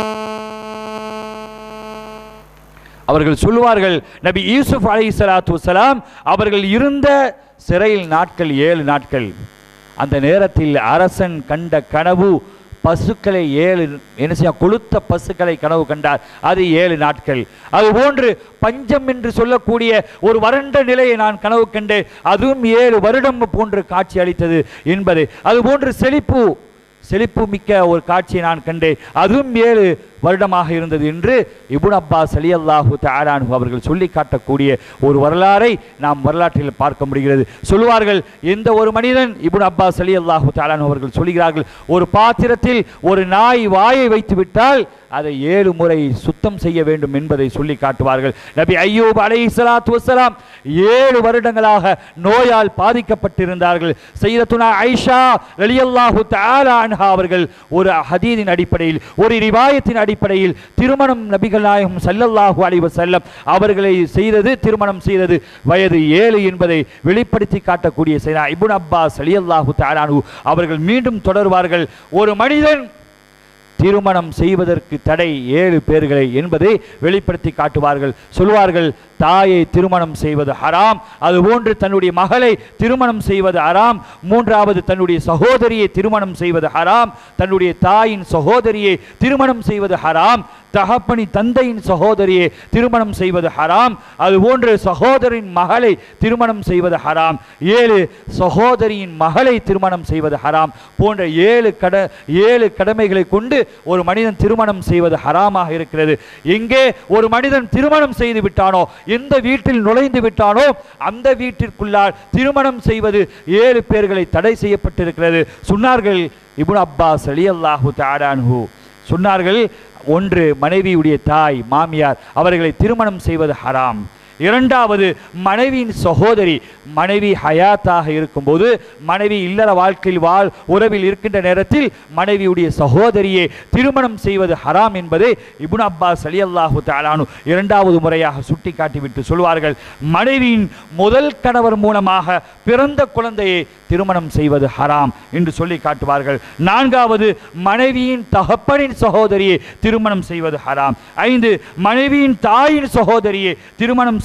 அவர்கள் சொல்லுவார்கள் நபி யூசுப் அலை சலாத்து வசலாம் அவர்கள் இருந்த சிறையில் நாட்கள் ஏழு நாட்கள் அந்த நேரத்தில் அரசன் கண்ட கனவு பசுக்களை ஏழு என்ன செய்ய கொளுத்த பசுக்களை கனவு கண்டார் அது ஏழு நாட்கள் அதுபோன்று பஞ்சம் என்று சொல்லக்கூடிய ஒரு வறண்ட நிலையை நான் கனவு கண்டேன் அதுவும் ஏழு வருடம் போன்று காட்சி அளித்தது என்பது அதுபோன்று செழிப்பு செழிப்பு மிக்க ஒரு காட்சியை நான் கண்டேன் அதுவும் ஏழு வருடமாக இருந்தது என்று இபுன் அப்பாஸ் அலி அல்லாஹு தாரானு அவர்கள் சொல்லி காட்டக்கூடிய ஒரு வரலாறை நாம் வரலாற்றில் பார்க்க முடிகிறது சொல்வார்கள் எந்த ஒரு மனிதன் இபுன் அப்பாஸ் அலி அல்லாஹு தாரானு அவர்கள் சொல்கிறார்கள் ஒரு பாத்திரத்தில் ஒரு நாய் வாயை வைத்து விட்டால் அதை ஏழு முறை சுத்தம் செய்ய வேண்டும் என்பதை சொல்லி காட்டுவார்கள் நபி ஐயூப் அலை சலாத்து வசலாம் ஏழு வருடங்களாக நோயால் பாதிக்கப்பட்டிருந்தார்கள் செய்யத்துனா ஐஷா ரலியல்லாஹு தஆலா அன்ஹா அவர்கள் ஒரு ஹதீதின் அடிப்படையில் ஒரு ரிவாயத்தின் அடிப்படையில் திருமணம் நபிகள் நாயகம் ஸல்லல்லாஹு அலைஹி வஸல்லம் அவர்களை செய்தது திருமணம் செய்தது வயது ஏழு என்பதை வெளிப்படுத்தி காட்டக்கூடிய செய்தா இப்னு அப்பாஸ் ரலியல்லாஹு தஆலா அன்ஹு அவர்கள் மீண்டும் தொடர்வார்கள் ஒரு மனிதன் திருமணம் செய்வதற்கு தடை ஏழு பேர்களை என்பதை வெளிப்படுத்தி காட்டுவார்கள் சொல்வார்கள் தாயை திருமணம் செய்வது ஹராம் அதுபோன்று தன்னுடைய மகளை திருமணம் செய்வது ஹராம் மூன்றாவது தன்னுடைய சகோதரியை திருமணம் செய்வது ஹராம் தன்னுடைய தாயின் சகோதரியை திருமணம் செய்வது ஹராம் தகப்பனி தந்தையின் சகோதரியை திருமணம் செய்வது ஹராம் அதுபோன்று சகோதரின் மகளை திருமணம் செய்வது ஹராம் ஏழு சகோதரியின் மகளை திருமணம் செய்வது ஹராம் போன்ற ஏழு கட ஏழு கடமைகளை கொண்டு ஒரு மனிதன் திருமணம் செய்வது ஹராமாக இருக்கிறது எங்கே ஒரு மனிதன் திருமணம் செய்து விட்டானோ எந்த வீட்டில் நுழைந்து விட்டானோ அந்த வீட்டிற்குள்ளால் திருமணம் செய்வது ஏழு பேர்களை தடை செய்யப்பட்டிருக்கிறது சொன்னார்கள் இப்னு அப்பாஸ் ரலியல்லாஹு தஆலாஹு சொன்னார்கள் ஒன்று மனைவியுடைய தாய் மாமியார் அவர்களை திருமணம் செய்வது ஹராம் இரண்டாவது மனைவியின் சகோதரி மனைவி ஹயாத்தாக இருக்கும்போது மனைவி இல்லற வாழ்க்கையில் வாழ் உறவில் இருக்கின்ற நேரத்தில் மனைவியுடைய சகோதரியை திருமணம் செய்வது ஹராம் என்பதை இப்னு அப்பாஸ் அலி அல்லாஹு தாலானு இரண்டாவது முறையாக சுட்டி காட்டிவிட்டு சொல்வார்கள் மனைவியின் முதல் கணவர் மூலமாக பிறந்த குழந்தையை திருமணம் செய்வது ஹராம் என்று சொல்லி காட்டுவார்கள் நான்காவது மனைவியின் தகப்பனின் சகோதரியை திருமணம் செய்வது ஹராம் ஐந்து மனைவியின் தாயின் சகோதரியை திருமணம்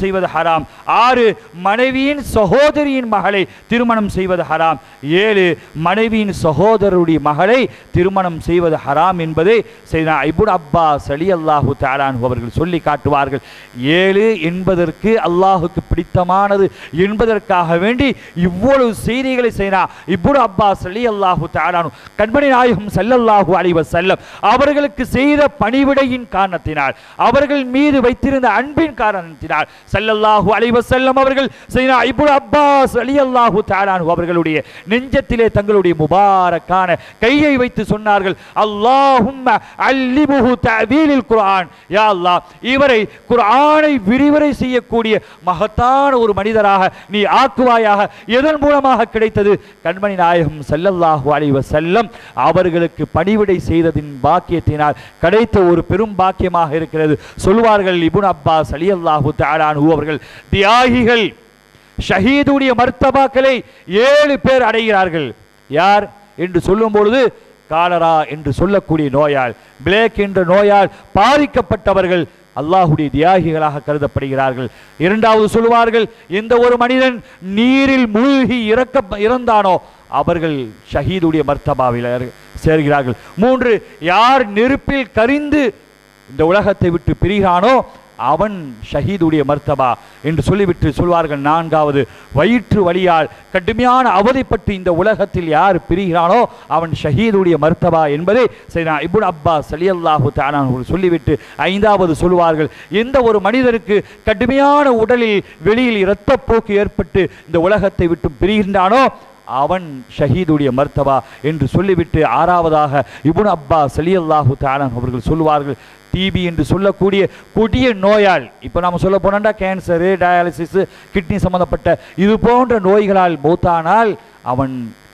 செய்வது ஹராம் ஆறு மனைவியின் சகோதரியின் மகளை திருமணம் செய்வது ஹராம் ஏழு மனைவியின் சகோதரருடைய மகளை திருமணம் செய்வது ஹராம் என்பதை செய்தா இபுன் அப்பாஸ் அலி அல்லாஹு தாலான் அவர்கள் சொல்லி காட்டுவார்கள் ஏழு என்பதற்கு அல்லாஹுக்கு பிடித்தமானது என்பதற்காக வேண்டி இவ்வளவு செய்திகளை செய்தா இபுன் அப்பாஸ் அலி அல்லாஹு தாலானு கண்மணி நாயகம் ஸல்லல்லாஹு அலைஹி வஸல்லம் அவர்களுக்கு செய்த பணிவிடையின் காரணத்தினால் அவர்கள் மீது வைத்திருந்த அன்பின் காரணத்தினால் ஸல்லல்லாஹு அலைஹி வஸல்லம் அவர்கள் செய்தா இப்னு அப்பாஸ் ரலியல்லாஹு தஆலாஹு அவர்களுடைய நெஞ்சத்திலே தங்களுடைய முபாரக்கான கையை வைத்து சொன்னார்கள் அல்லாஹும்ம அல்லிமுஹு தஅவீலில் குர்ஆன் யா அல்லாஹ் இவரை குர்ஆனை விரிவரை செய்யக்கூடிய மகத்தான ஒரு மனிதராக நீ ஆக்குவாயாக எதன் மூலமாக கிடைத்தது கண்மணி நாயகம் ஸல்லல்லாஹு அலைஹி வஸல்லம் அவர்களுக்கு பணிவிடை செய்ததின் பாக்கியத்தினால் கிடைத்த ஒரு பெரும் பாக்கியமாக இருக்கிறது சொல்வார்கள் இப்னு அப்பாஸ் ரலியல்லாஹு தஆலாஹு அவர்கள் தியாகிகள் ஷஹீதுடைய மர்த்தபாக்களை ஏழு பேர் அடைகிறார்கள் யார் என்று சொல்லும் பொழுது காலரா என்று சொல்லக்கூடிய நோயால் பிளேக் என்ற நோயால் பாதிக்கப்பட்டவர்கள் அல்லாஹுடைய தியாகிகளாக கருதப்படுகிறார்கள் இரண்டாவது சொல்வார்கள் எந்த ஒரு மனிதன் நீரில் மூழ்கி இறக்க இறந்தானோ அவர்கள் ஷஹீதுடைய மர்த்தபாவில் சேர்கிறார்கள் மூன்று யார் நெருப்பில் கரிந்து இந்த உலகத்தை விட்டு பிரிகிறானோ அவன் ஷஹீதுடைய மர்த்தபா என்று சொல்லிவிட்டு சொல்வார்கள் நான்காவது வயிற்று வலியால் கடுமையான அவதிப்பட்டு இந்த உலகத்தில் யார் பிரிகிறானோ அவன் ஷஹீதுடைய மர்த்தபா என்பதை சரி நான் இபுன் அப்பாஸ் அலியல்லாஹு தானான் சொல்லிவிட்டு ஐந்தாவது சொல்வார்கள் எந்த ஒரு மனிதருக்கு கடுமையான உடலில் வெளியில் இரத்தப்போக்கு ஏற்பட்டு இந்த உலகத்தை விட்டு பிரிகின்றானோ அவன் ஷஹீதுடைய மர்த்தபா என்று சொல்லிவிட்டு ஆறாவதாக இபுன் அப்பா சலியல்லாஹு தாலான் அவர்கள் சொல்லுவார்கள் டிபி என்று சொல்லக்கூடிய கொடிய நோயால் இப்போ நம்ம சொல்ல போனோம்னா கேன்சரு டயாலிசிஸ் கிட்னி சம்பந்தப்பட்ட இது போன்ற நோய்களால் மூத்தானால் அவன்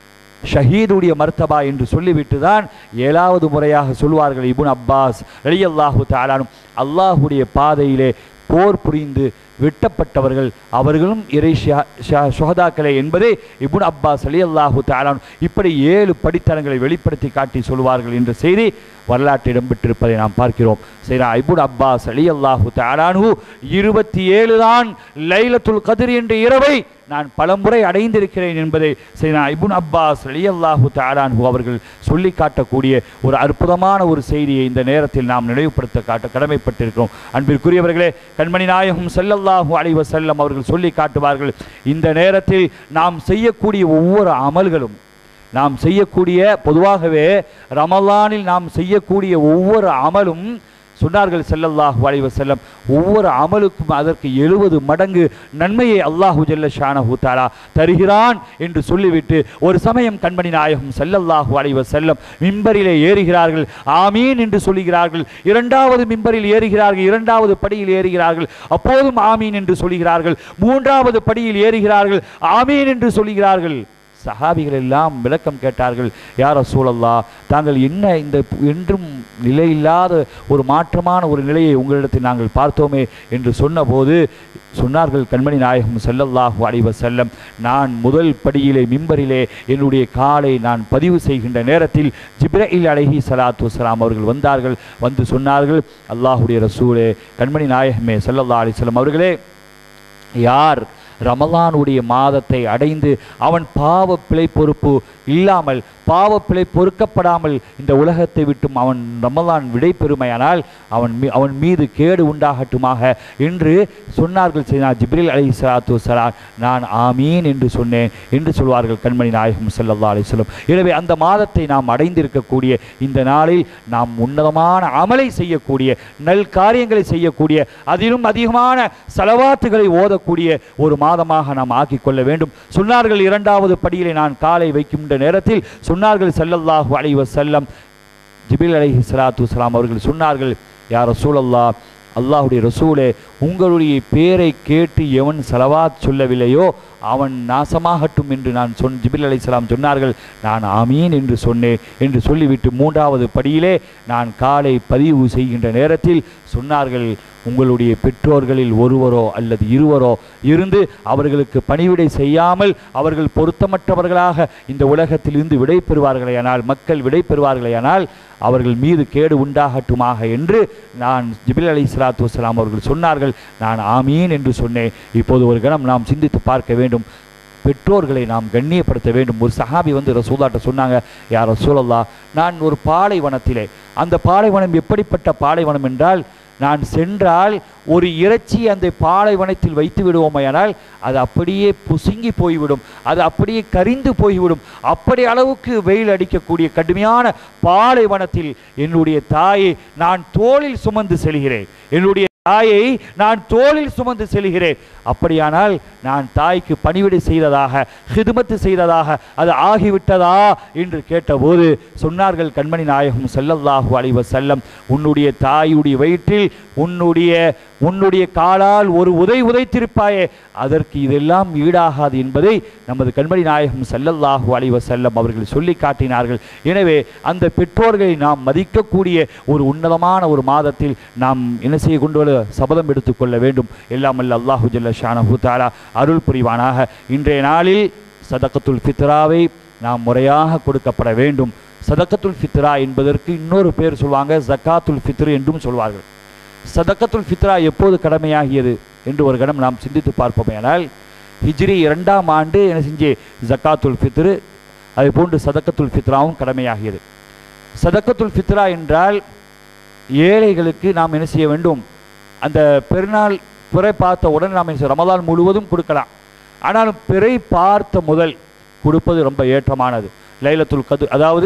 ஷஹீதுடைய மர்த்தபா என்று சொல்லிவிட்டு தான் ஏழாவது முறையாக சொல்வார்கள் இபுன் அப்பாஸ் ரலியல்லாஹு தாலானும் அல்லாஹுடைய பாதையிலே போர் புரிந்து வெட்டப்பட்டவர்கள் அவர்களும் இறை ஷா- ஷா- சுகதாக்களே என்பதே இபுன் அப்பாஸ் அலி அல்லாஹு தாலான் இப்படி ஏழு படித்தரங்களை வெளிப்படுத்தி காட்டி சொல்வார்கள் என்ற செய்தி வரலாற்று இடம்பெற்றிருப்பதை நாம் பார்க்கிறோம் சரி இபுன் அப்பாஸ் அலி அல்லாஹு தாலானு இருபத்தி ஏழு தான் லைலத்துல் கதிர் என்ற இரவை நான் பலமுறை அடைந்திருக்கிறேன் என்பதை சரி இபுன் அப்பாஸ் அலி அல்லாஹு தாலானு அவர்கள் சொல்லி காட்டக்கூடிய ஒரு அற்புதமான ஒரு செய்தியை இந்த நேரத்தில் நாம் நினைவுபடுத்த காட்ட கடமைப்பட்டிருக்கிறோம் அன்பிற்குரியவர்களே கண்மணி நாயகம் ஸல்லல்லாஹு அலைஹி வஸல்லம் அவர்கள் சொல்லி காட்டுவார்கள் இந்த நேரத்தில் நாம் செய்யக்கூடிய ஒவ்வொரு அமல்களும் நாம் செய்யக்கூடிய பொதுவாகவே ரமலானில் நாம் செய்யக்கூடிய ஒவ்வொரு அமலும் சொன்னார்கள் ஸல்லல்லாஹு அலைஹி வஸல்லம் ஒவ்வொரு அமலுக்கும் அதற்கு எழுபது மடங்கு நன்மையை அல்லாஹு ஜல்ல ஷானஹு தஆலா தருகிறான் என்று சொல்லிவிட்டு ஒரு சமயம் கண்மணி நாயகம் ஸல்லல்லாஹு அலைஹி வஸல்லம் மிம்பரிலே ஏறுகிறார்கள் ஆமீன் என்று சொல்லுகிறார்கள் இரண்டாவது மிம்பரில் ஏறுகிறார்கள் இரண்டாவது படியில் ஏறுகிறார்கள் அப்போதும் ஆமீன் என்று சொல்லுகிறார்கள் மூன்றாவது படியில் ஏறுகிறார்கள் ஆமீன் என்று சொல்லுகிறார்கள் சஹாபிகள் எல்லாம் விளக்கம் கேட்டார்கள் யார் சூழல்லா தாங்கள் என்ன இந்த என்றும் நிலையில்லாத ஒரு மாற்றமான ஒரு நிலையை உங்களிடத்தில் நாங்கள் பார்த்தோமே என்று சொன்னபோது சொன்னார்கள் கண்மணி நாயகம் ஸல்லல்லாஹு அலைஹி வஸல்லம் நான் முதல் படியிலே மிம்பரிலே என்னுடைய காலை நான் பதிவு செய்கின்ற நேரத்தில் ஜிப்ரீல் அலைஹி ஸலாத்து வஸலாம் அவர்கள் வந்தார்கள் வந்து சொன்னார்கள் அல்லாஹுடைய ரசூலே கண்மணி நாயகமே ஸல்லல்லாஹு அலைஹி வஸல்லம் அவர்களே யார் ரமலானுடைய மாதத்தை அடைந்து அவன் பாவ பிழை பொறுப்பு இல்லாமல் பாவ பிழை பொறுக்கப்படாமல் இந்த உலகத்தை விட்டும் அவன் ரமலான் விடை பெறுமையானால் அவன் மீ அவன் மீது கேடு உண்டாகட்டுமாக என்று சொன்னார்கள் செய்தா ஜிப்ரில் அலி சலாத்து வசலாம் நான் ஆமீன் என்று சொன்னேன் என்று சொல்வார்கள் கண்மணி நாயகம் ஸல்லல்லாஹு அலைஹி வஸல்லம் எனவே அந்த மாதத்தை நாம் அடைந்திருக்கக்கூடிய இந்த நாளில் நாம் உன்னதமான அமலை செய்யக்கூடிய நல் காரியங்களை செய்யக்கூடிய அதிலும் அதிகமான செலவாத்துகளை ஓதக்கூடிய ஒரு மாதமாக நாம் ஆக்கிக் கொள்ள வேண்டும் சொன்னார்கள் இரண்டாவது படியிலே நான் காலை வைக்கின்ற நேரத்தில் சொன்னார்கள் ஸல்லல்லாஹு அலைஹி வஸல்லம் ஜிபில் அலைஹி ஸலாத்து வஸலாம் அவர்கள் சொன்னார்கள் யார் ரசூலல்லா அல்லாஹுடைய ரசூலே உங்களுடைய பேரை கேட்டு எவன் சலவாத் சொல்லவில்லையோ அவன் நாசமாகட்டும் என்று நான் சொன் ஜிபில் அலைஹிஸ்ஸலாம் சொன்னார்கள் நான் ஆமீன் என்று சொன்னேன் என்று சொல்லிவிட்டு மூன்றாவது படியிலே நான் காலை பதிவு செய்கின்ற நேரத்தில் சொன்னார்கள் உங்களுடைய பெற்றோர்களில் ஒருவரோ அல்லது இருவரோ இருந்து அவர்களுக்கு பணிவிடை செய்யாமல் அவர்கள் பொருத்தமற்றவர்களாக இந்த உலகத்திலிருந்து விடை பெறுவார்களேயானால் மக்கள் விடை பெறுவார்களேயானால் அவர்கள் மீது கேடு உண்டாகட்டுமாக என்று நான் ஜிபில் அலி சலாத்து வசலாம் அவர்கள் சொன்னார்கள் சொன்னார்கள் நான் ஆமீன் என்று சொன்னேன் இப்போது ஒரு கணம் நாம் சிந்தித்து பார்க்க வேண்டும் பெற்றோர்களை நாம் கண்ணியப்படுத்த வேண்டும் ஒரு சஹாபி வந்து ரசூலாட்ட சொன்னாங்க யார் ரசூலல்லா நான் ஒரு பாலைவனத்திலே அந்த பாலைவனம் எப்படிப்பட்ட பாலைவனம் என்றால் நான் சென்றால் ஒரு இறைச்சி அந்த பாலைவனத்தில் வைத்து விடுவோமையானால் அது அப்படியே புசுங்கி போய்விடும் அது அப்படியே கரிந்து போய்விடும் அப்படி அளவுக்கு வெயில் அடிக்கக்கூடிய கடுமையான பாலைவனத்தில் என்னுடைய தாயை நான் தோளில் சுமந்து செல்கிறேன் என்னுடைய தாயை நான் தோளில் சுமந்து செல்கிறேன் அப்படியானால் நான் தாய்க்கு பணிவிடை செய்ததாக ஹிதுமத்து செய்ததாக அது ஆகிவிட்டதா என்று கேட்டபோது சொன்னார்கள் கண்மணி நாயகம் ஸல்லல்லாஹு அலைஹி வஸல்லம் உன்னுடைய தாயுடைய வயிற்றில் உன்னுடைய உன்னுடைய காலால் ஒரு உதை உதைத்திருப்பாயே அதற்கு இதெல்லாம் ஈடாகாது என்பதை நமது கண்மணி நாயகம் ஸல்லல்லாஹு அலைஹி வஸல்லம் அவர்கள் சொல்லி காட்டினார்கள் எனவே அந்த பெற்றோர்களை நாம் மதிக்கக்கூடிய ஒரு உன்னதமான ஒரு மாதத்தில் நாம் என்ன செய்ய கொண்டு வர சபதம் எடுத்துக்கொள்ள வேண்டும் எல்லாம் அல்ல அல்லாஹு ஜல்ல ஷானஹு தஆலா அருள் புரிவானாக இன்றைய நாளில் சதக்கத்துல் ஃபித்ராவை நாம் முறையாக கொடுக்கப்பட வேண்டும் சதக்கத்துல் ஃபித்ரா என்பதற்கு இன்னொரு பேர் சொல்வாங்க ஜக்காத்துல் ஃபித்ர் என்றும் சொல்வார்கள் சதக்கத்துல் ஃபித்ரா எப்போது கடமையாகியது என்று ஒரு கணம் நாம் சிந்தித்து பார்ப்போமேனால் ஹிஜ்ரி இரண்டாம் ஆண்டு என்ன செஞ்சு ஜக்காத்துல் ஃபித்ரு அதே போன்று சதக்கத்துல் ஃபித்ராவும் கடமையாகியது சதக்கத்துல் ஃபித்ரா என்றால் ஏழைகளுக்கு நாம் என்ன செய்ய வேண்டும் அந்த பெருநாள் பிறை பார்த்த உடனே நாம் என்ன செய்ய- ரமலான் முழுவதும் கொடுக்கலாம் ஆனாலும் பிறை பார்த்த முதல் கொடுப்பது ரொம்ப ஏற்றமானது லைலத்துல் கது அதாவது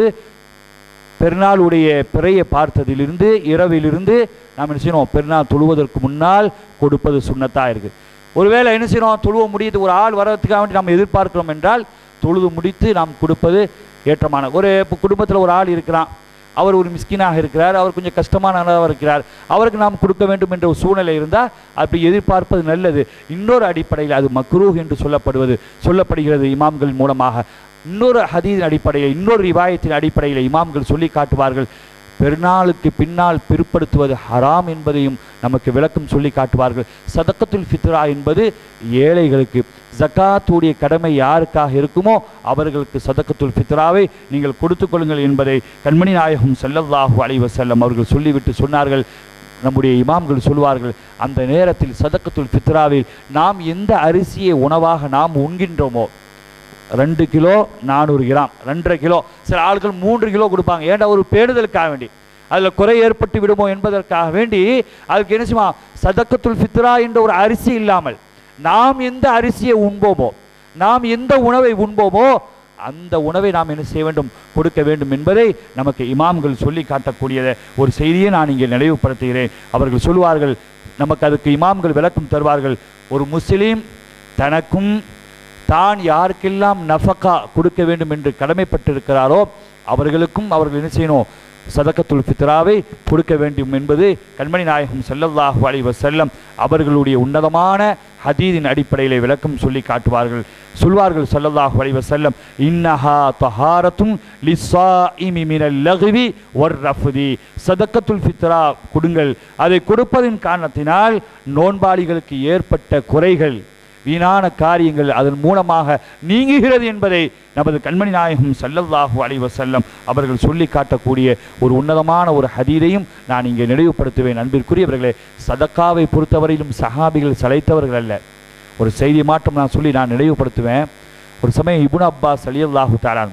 பெருநாளுடைய பிறையை பார்த்ததிலிருந்து இரவிலிருந்து நாம் என்ன செய்யணும் பெருநாள் தொழுவதற்கு முன்னால் கொடுப்பது சுண்ணத்தாக இருக்குது ஒருவேளை என்ன செய்யணும் தொழுவ முடியுது ஒரு ஆள் வர்றதுக்காக வேண்டி நாம் எதிர்பார்க்கிறோம் என்றால் தொழுது முடித்து நாம் கொடுப்பது ஏற்றமான ஒரு இப்போ குடும்பத்தில் ஒரு ஆள் இருக்கிறான் அவர் ஒரு மிஸ்கினாக இருக்கிறார் அவர் கொஞ்சம் கஷ்டமான ஆளாக இருக்கிறார் அவருக்கு நாம் கொடுக்க வேண்டும் என்ற ஒரு சூழ்நிலை இருந்தால் அப்படி எதிர்பார்ப்பது நல்லது இன்னொரு அடிப்படையில் அது மக்ரூஹ் என்று சொல்லப்படுவது சொல்லப்படுகிறது இமாம்கள் மூலமாக இன்னொரு ஹதீஸின் அடிப்படையில் இன்னொரு ரிவாயத்தின் அடிப்படையில் இமாம்கள் சொல்லி காட்டுவார்கள் பெருநாளுக்கு பின்னால் பிற்படுத்துவது ஹராம் என்பதையும் நமக்கு விளக்கம் சொல்லி காட்டுவார்கள் சதக்கத்துல் ஃபித்ரா என்பது ஏழைகளுக்கு ஜக்காத்துடைய கடமை யாருக்காக இருக்குமோ அவர்களுக்கு சதக்கத்துல் ஃபித்ராவை நீங்கள் கொடுத்துக் கொள்ளுங்கள் என்பதை கண்மணி நாயகம் ஸல்லல்லாஹு அலைஹி வஸல்லம் அவர்கள் சொல்லிவிட்டு சொன்னார்கள் நம்முடைய இமாம்கள் சொல்வார்கள் அந்த நேரத்தில் சதக்கத்துல் ஃபித்ராவில் நாம் எந்த அரிசியை உணவாக நாம் உண்கின்றோமோ ரெண்டு கிலோ நானூறு கிராம் ரெண்டரை கிலோ சில ஆட்கள் மூன்று கிலோ கொடுப்பாங்க ஏன்டா ஒரு பேணுதலுக்காக வேண்டி அதில் குறை ஏற்பட்டு விடுமோ என்பதற்காக வேண்டி அதுக்கு என்ன செய்யுமா சதக்கத்துல் ஃபித்ரா என்ற ஒரு அரிசி இல்லாமல் நாம் எந்த அரிசியை உண்போமோ நாம் எந்த உணவை உண்போமோ அந்த உணவை நாம் என்ன செய்ய வேண்டும் கொடுக்க வேண்டும் என்பதை நமக்கு இமாம்கள் சொல்லி காட்டக்கூடியத ஒரு செய்தியை நான் இங்கே நினைவுபடுத்துகிறேன் அவர்கள் சொல்வார்கள் நமக்கு அதுக்கு இமாம்கள் விளக்கம் தருவார்கள் ஒரு முஸ்லீம் தனக்கும் தான் யாருக்கெல்லாம் நஃபகா கொடுக்க வேண்டும் என்று கடமைப்பட்டிருக்கிறாரோ அவர்களுக்கும் அவர்கள் என்ன செய்யணும் சதக்கத்துல் ஃபித்ராவை கொடுக்க வேண்டும் என்பது கண்மணி நாயகம் ஸல்லல்லாஹு அலைஹி வஸல்லம் அவர்களுடைய உன்னதமான ஹதீதின் அடிப்படையில் விளக்கம் சொல்லி காட்டுவார்கள் சொல்வார்கள் ஸல்லல்லாஹு அலைஹி வஸல்லம் இன்னஹா தஹாரத்தும் லிஸ்ஸாயிமி மினல் லஹ்வி வர் ரஃப்தி சதக்கத்துல் ஃபித்ரா கொடுங்கள் அதை கொடுப்பதின் காரணத்தினால் நோன்பாளிகளுக்கு ஏற்பட்ட குறைகள் வீணான காரியங்கள் அதன் மூலமாக நீங்குகிறது என்பதை நமது கண்மணி நாயகம் ஸல்லல்லாஹு அலைஹி வஸல்லம் அவர்கள் சொல்லி காட்டக்கூடிய ஒரு உன்னதமான ஒரு ஹதீரையும் நான் இங்கே நினைவுபடுத்துவேன் அன்பிற்குரியவர்களே சதக்காவை பொறுத்தவரையிலும் சஹாபிகள் சளைத்தவர்கள் அல்ல ஒரு செய்தி மாற்றம் நான் சொல்லி நான் நினைவுபடுத்துவேன் ஒரு சமயம் இப்னு அப்பாஸ் அலியல்லாஹு தாலான்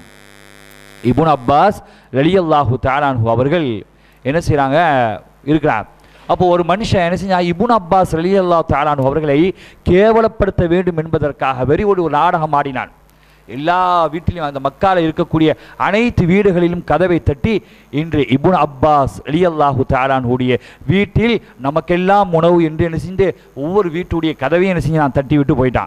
இப்னு அப்பாஸ் ரலியல்லாஹு தாலான்ஹு அவர்கள் என்ன செய்கிறாங்க இருக்கிறார் அப்போ ஒரு மனுஷன் என்ன செஞ்சா இப்னு அப்பாஸ் ரலியல்லாஹு தாலான்ஹு அவர்களை கேவலப்படுத்த வேண்டும் என்பதற்காக வெறி ஒரு ஒரு நாடகம் ஆடினான் எல்லா வீட்டிலும் அந்த மக்கால இருக்கக்கூடிய அனைத்து வீடுகளிலும் கதவை தட்டி இன்று இப்னு அப்பாஸ் ரலியல்லாஹு தாலான்ஹுடைய வீட்டில் நமக்கெல்லாம் உணவு என்று என்ன செஞ்சு ஒவ்வொரு வீட்டுடைய கதவையும் என்ன செஞ்சு நான் தட்டி விட்டு போயிட்டான்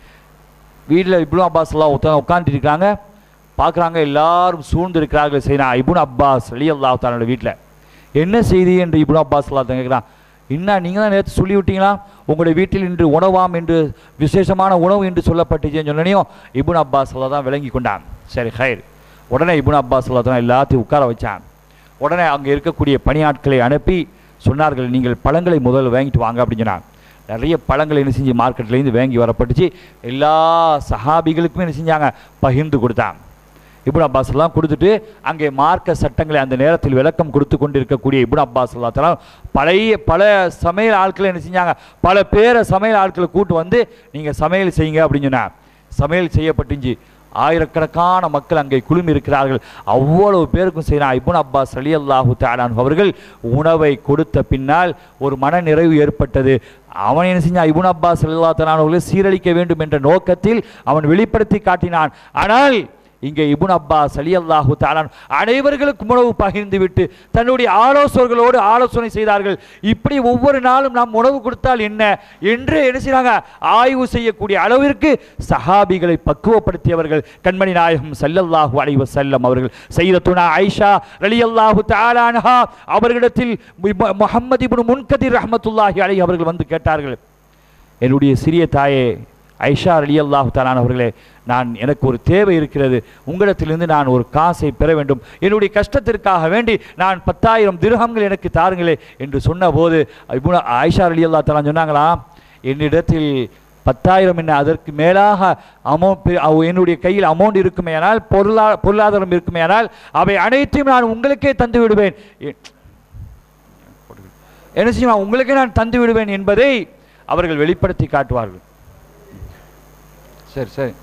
வீட்டில் இப்னு அப்பாஸ் எல்லாம் ஒருத்தவங்க உட்காந்துட்டு இருக்காங்க பார்க்குறாங்க எல்லாரும் சூழ்ந்து இருக்கிறார்கள் சரி நான் இப்னு அப்பாஸ் அலி அல்லா தானோட வீட்டில் என்ன செய்தி என்று இப்னு அப்பாஸ் அல்லா கேட்குறான் என்ன நீங்கள் தான் நேற்று சொல்லி விட்டீங்களா உங்களுடைய வீட்டில் இன்று உணவாம் என்று விசேஷமான உணவு என்று சொல்லப்பட்டுச்சுன்னு சொன்னனையும் இப்னு அப்பாஸ் அல்லா தான் விளங்கி கொண்டான் சரி ஹைர் உடனே இப்னு அப்பாஸ் அல்லா தான் எல்லாத்தையும் உட்கார வச்சான் உடனே அங்கே இருக்கக்கூடிய பணியாட்களை அனுப்பி சொன்னார்கள் நீங்கள் பழங்களை முதல்ல வாங்கிட்டு வாங்க அப்படின்னு சொன்னாங்க நிறைய பழங்கள் என்ன செஞ்சு மார்க்கெட்லேருந்து வாங்கி வரப்பட்டுச்சு எல்லா சஹாபிகளுக்குமே என்ன செஞ்சாங்க பகிர்ந்து கொடுத்தாங்க இப்னு அப்பாஸ் எல்லாம் கொடுத்துட்டு அங்கே மார்க்க சட்டங்களை அந்த நேரத்தில் விளக்கம் கொடுத்து கொண்டிருக்கக்கூடிய இப்னு அப்பாஸ் அல்லா பழைய பல சமையல் ஆட்களை என்ன செஞ்சாங்க பல பேரை சமையல் ஆட்களை கூட்டு வந்து நீங்கள் சமையல் செய்யுங்க அப்படின்னு சொன்னாங்க சமையல் செய்யப்பட்டுச்சு ஆயிரக்கணக்கான மக்கள் அங்கே குழுமி இருக்கிறார்கள் அவ்வளவு பேருக்கும் செய்யலாம் இப்னு அப்பாஸ் அலி அல்லாஹு தாலான் அவர்கள் உணவை கொடுத்த பின்னால் ஒரு மன நிறைவு ஏற்பட்டது அவன் என்ன செஞ்சான் இப்னு அப்பாஸ் அல்லா தலான் அவர்களை சீரழிக்க வேண்டும் என்ற நோக்கத்தில் அவன் வெளிப்படுத்தி காட்டினான் ஆனால் இங்கே இபுன் அப்பாஸ் அலி அல்லாஹு தாலான் அனைவர்களுக்கும் உணவு பகிர்ந்து விட்டு தன்னுடைய ஆலோசகர்களோடு ஆலோசனை செய்தார்கள் இப்படி ஒவ்வொரு நாளும் நாம் உணவு கொடுத்தால் என்ன என்று என்ன செய்றாங்க ஆய்வு செய்யக்கூடிய அளவிற்கு சஹாபிகளை பக்குவப்படுத்தியவர்கள் கண்மணி நாயகம் ஸல்லல்லாஹு அலைஹி வஸல்லம் அவர்கள் சையதுனா ஆயிஷா ரலியல்லாஹு தஆலா அன்ஹா அவர்களிடத்தில் மு- முஹம்மது இப்னு முன்கதிர் ரஹ்மத்துல்லாஹி அலைஹி அவர்கள் வந்து கேட்டார்கள் என்னுடைய சிறிய தாயே ஐஷா அலி அல்லாஹு தாலான் அவர்களே நான் எனக்கு ஒரு தேவை இருக்கிறது உங்களிடத்திலிருந்து நான் ஒரு காசை பெற வேண்டும் என்னுடைய கஷ்டத்திற்காக வேண்டி நான் பத்தாயிரம் திரகங்கள் எனக்கு தாருங்களே என்று சொன்னபோது இப்னு ஆயிஷா அலி அல்லா தாலான் சொன்னாங்களாம் என்னிடத்தில் பத்தாயிரம் என்ன அதற்கு மேலாக அமௌண்ட் என்னுடைய கையில் அமௌண்ட் இருக்குமேயானால் பொருளா பொருளாதாரம் இருக்குமேயானால் அவை அனைத்தையும் நான் உங்களுக்கே தந்து விடுவேன் எ- என்ன செய்யும் உங்களுக்கே நான் தந்து விடுவேன் என்பதை அவர்கள் வெளிப்படுத்தி காட்டுவார்கள் சரி சரி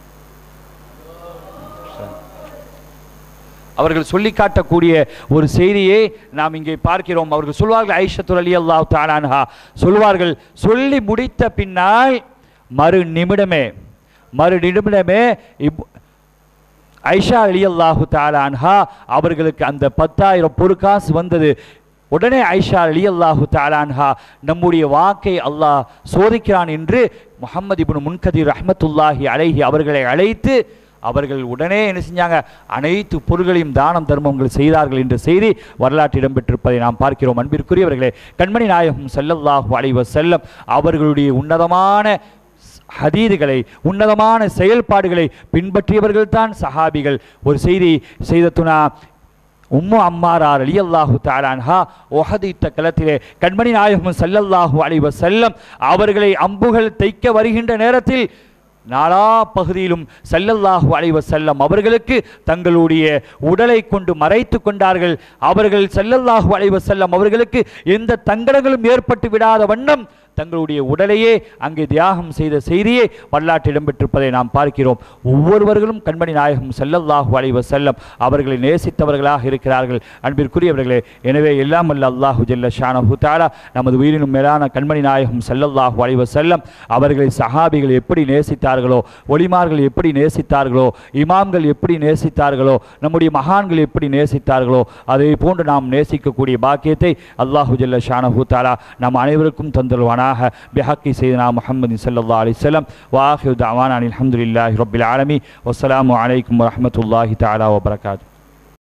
சரி. அவர்கள் சொல்லி காட்டக்கூடிய ஒரு செய்தியை நாம் இங்கே பார்க்கிறோம் அவர்கள் சொல்வார்கள் ஐஷத்துல் அலி அல்லாஹ் தாலான்ஹா சொல்வார்கள் சொல்லி முடித்த பின்னால் மறு நிமிடமே மறு நிமிடமே இப் ஐஷா அலி அல்லாஹு தாலான்ஹா அவர்களுக்கு அந்த பத்தாயிரம் பொறுக்காசு வந்தது உடனே ஐஷா அலி அல்லாஹு தாலான்ஹா நம்முடைய வாக்கை அல்லாஹ் சோதிக்கிறான் என்று முஹம்மது இப்னு முன்கதிர் ரஹ்மத்துல்லாஹி அலைஹி அவர்களை அழைத்து அவர்கள் உடனே என்ன செஞ்சாங்க அனைத்து பொருள்களையும் தானம் தர்மங்கள் செய்தார்கள் என்ற செய்தி வரலாற்று இடம்பெற்றிருப்பதை நாம் பார்க்கிறோம் அன்பிற்குரியவர்களே கண்மணி நாயகம் ஸல்லல்லாஹு அலைஹி வஸல்லம் அவர்களுடைய உன்னதமான ஹதீதுகளை உன்னதமான செயல்பாடுகளை பின்பற்றியவர்கள் தான் சஹாபிகள் ஒரு செய்தி செய்தத்துனா உம்மு அம்மாரார் அலி அல்லாஹு தாலான்ஹா ஒஹது இட்ட களத்திலே கண்மணி நாயகம் ஸல்லல்லாஹு அலைஹி வஸல்லம் அவர்களை அம்புகள் தைக்க வருகின்ற நேரத்தில் நாலா பகுதியிலும் ஸல்லல்லாஹு அலைஹி வஸல்லம் அவர்களுக்கு தங்களுடைய உடலை கொண்டு மறைத்து கொண்டார்கள் அவர்கள் ஸல்லல்லாஹு அலைஹி வஸல்லம் அவர்களுக்கு எந்த தங்கடங்களும் ஏற்பட்டு விடாத வண்ணம் தங்களுடைய உடலையே அங்கே தியாகம் செய்த செய்தியே வரலாற்று இடம்பெற்றிருப்பதை நாம் பார்க்கிறோம் ஒவ்வொருவர்களும் கண்மணி நாயகம் ஸல்லல்லாஹு அலைஹி வஸல்லம் அவர்களை நேசித்தவர்களாக இருக்கிறார்கள் அன்பிற்குரியவர்களே எனவே எல்லாம் வல்ல அல்லாஹு ஜல்ல ஷானஹு தஆலா நமது உயிரினும் மேலான கண்மணி நாயகம் ஸல்லல்லாஹு அலைஹி வஸல்லம் அவர்களை சஹாபிகள் எப்படி நேசித்தார்களோ ஒலிமார்கள் எப்படி நேசித்தார்களோ இமாம்கள் எப்படி நேசித்தார்களோ நம்முடைய மகான்கள் எப்படி நேசித்தார்களோ அதை போன்று நாம் நேசிக்கக்கூடிய பாக்கியத்தை அல்லாஹு ஜல்ல ஷானஹு தஆலா நம் அனைவருக்கும் தந்தருவானாக பிஹக்கி செய்தனா முஹம்மது ஸல்லல்லாஹு அலைஹி வஸல்லம் வாஹிரு தஅவானா அல்ஹம்துலில்லாஹி ரப்பில் ஆலமீன் வஸ்ஸலாமு அலைக்கும் வரஹ்மத்துல்லாஹி தஆலா வபரகாத்துஹு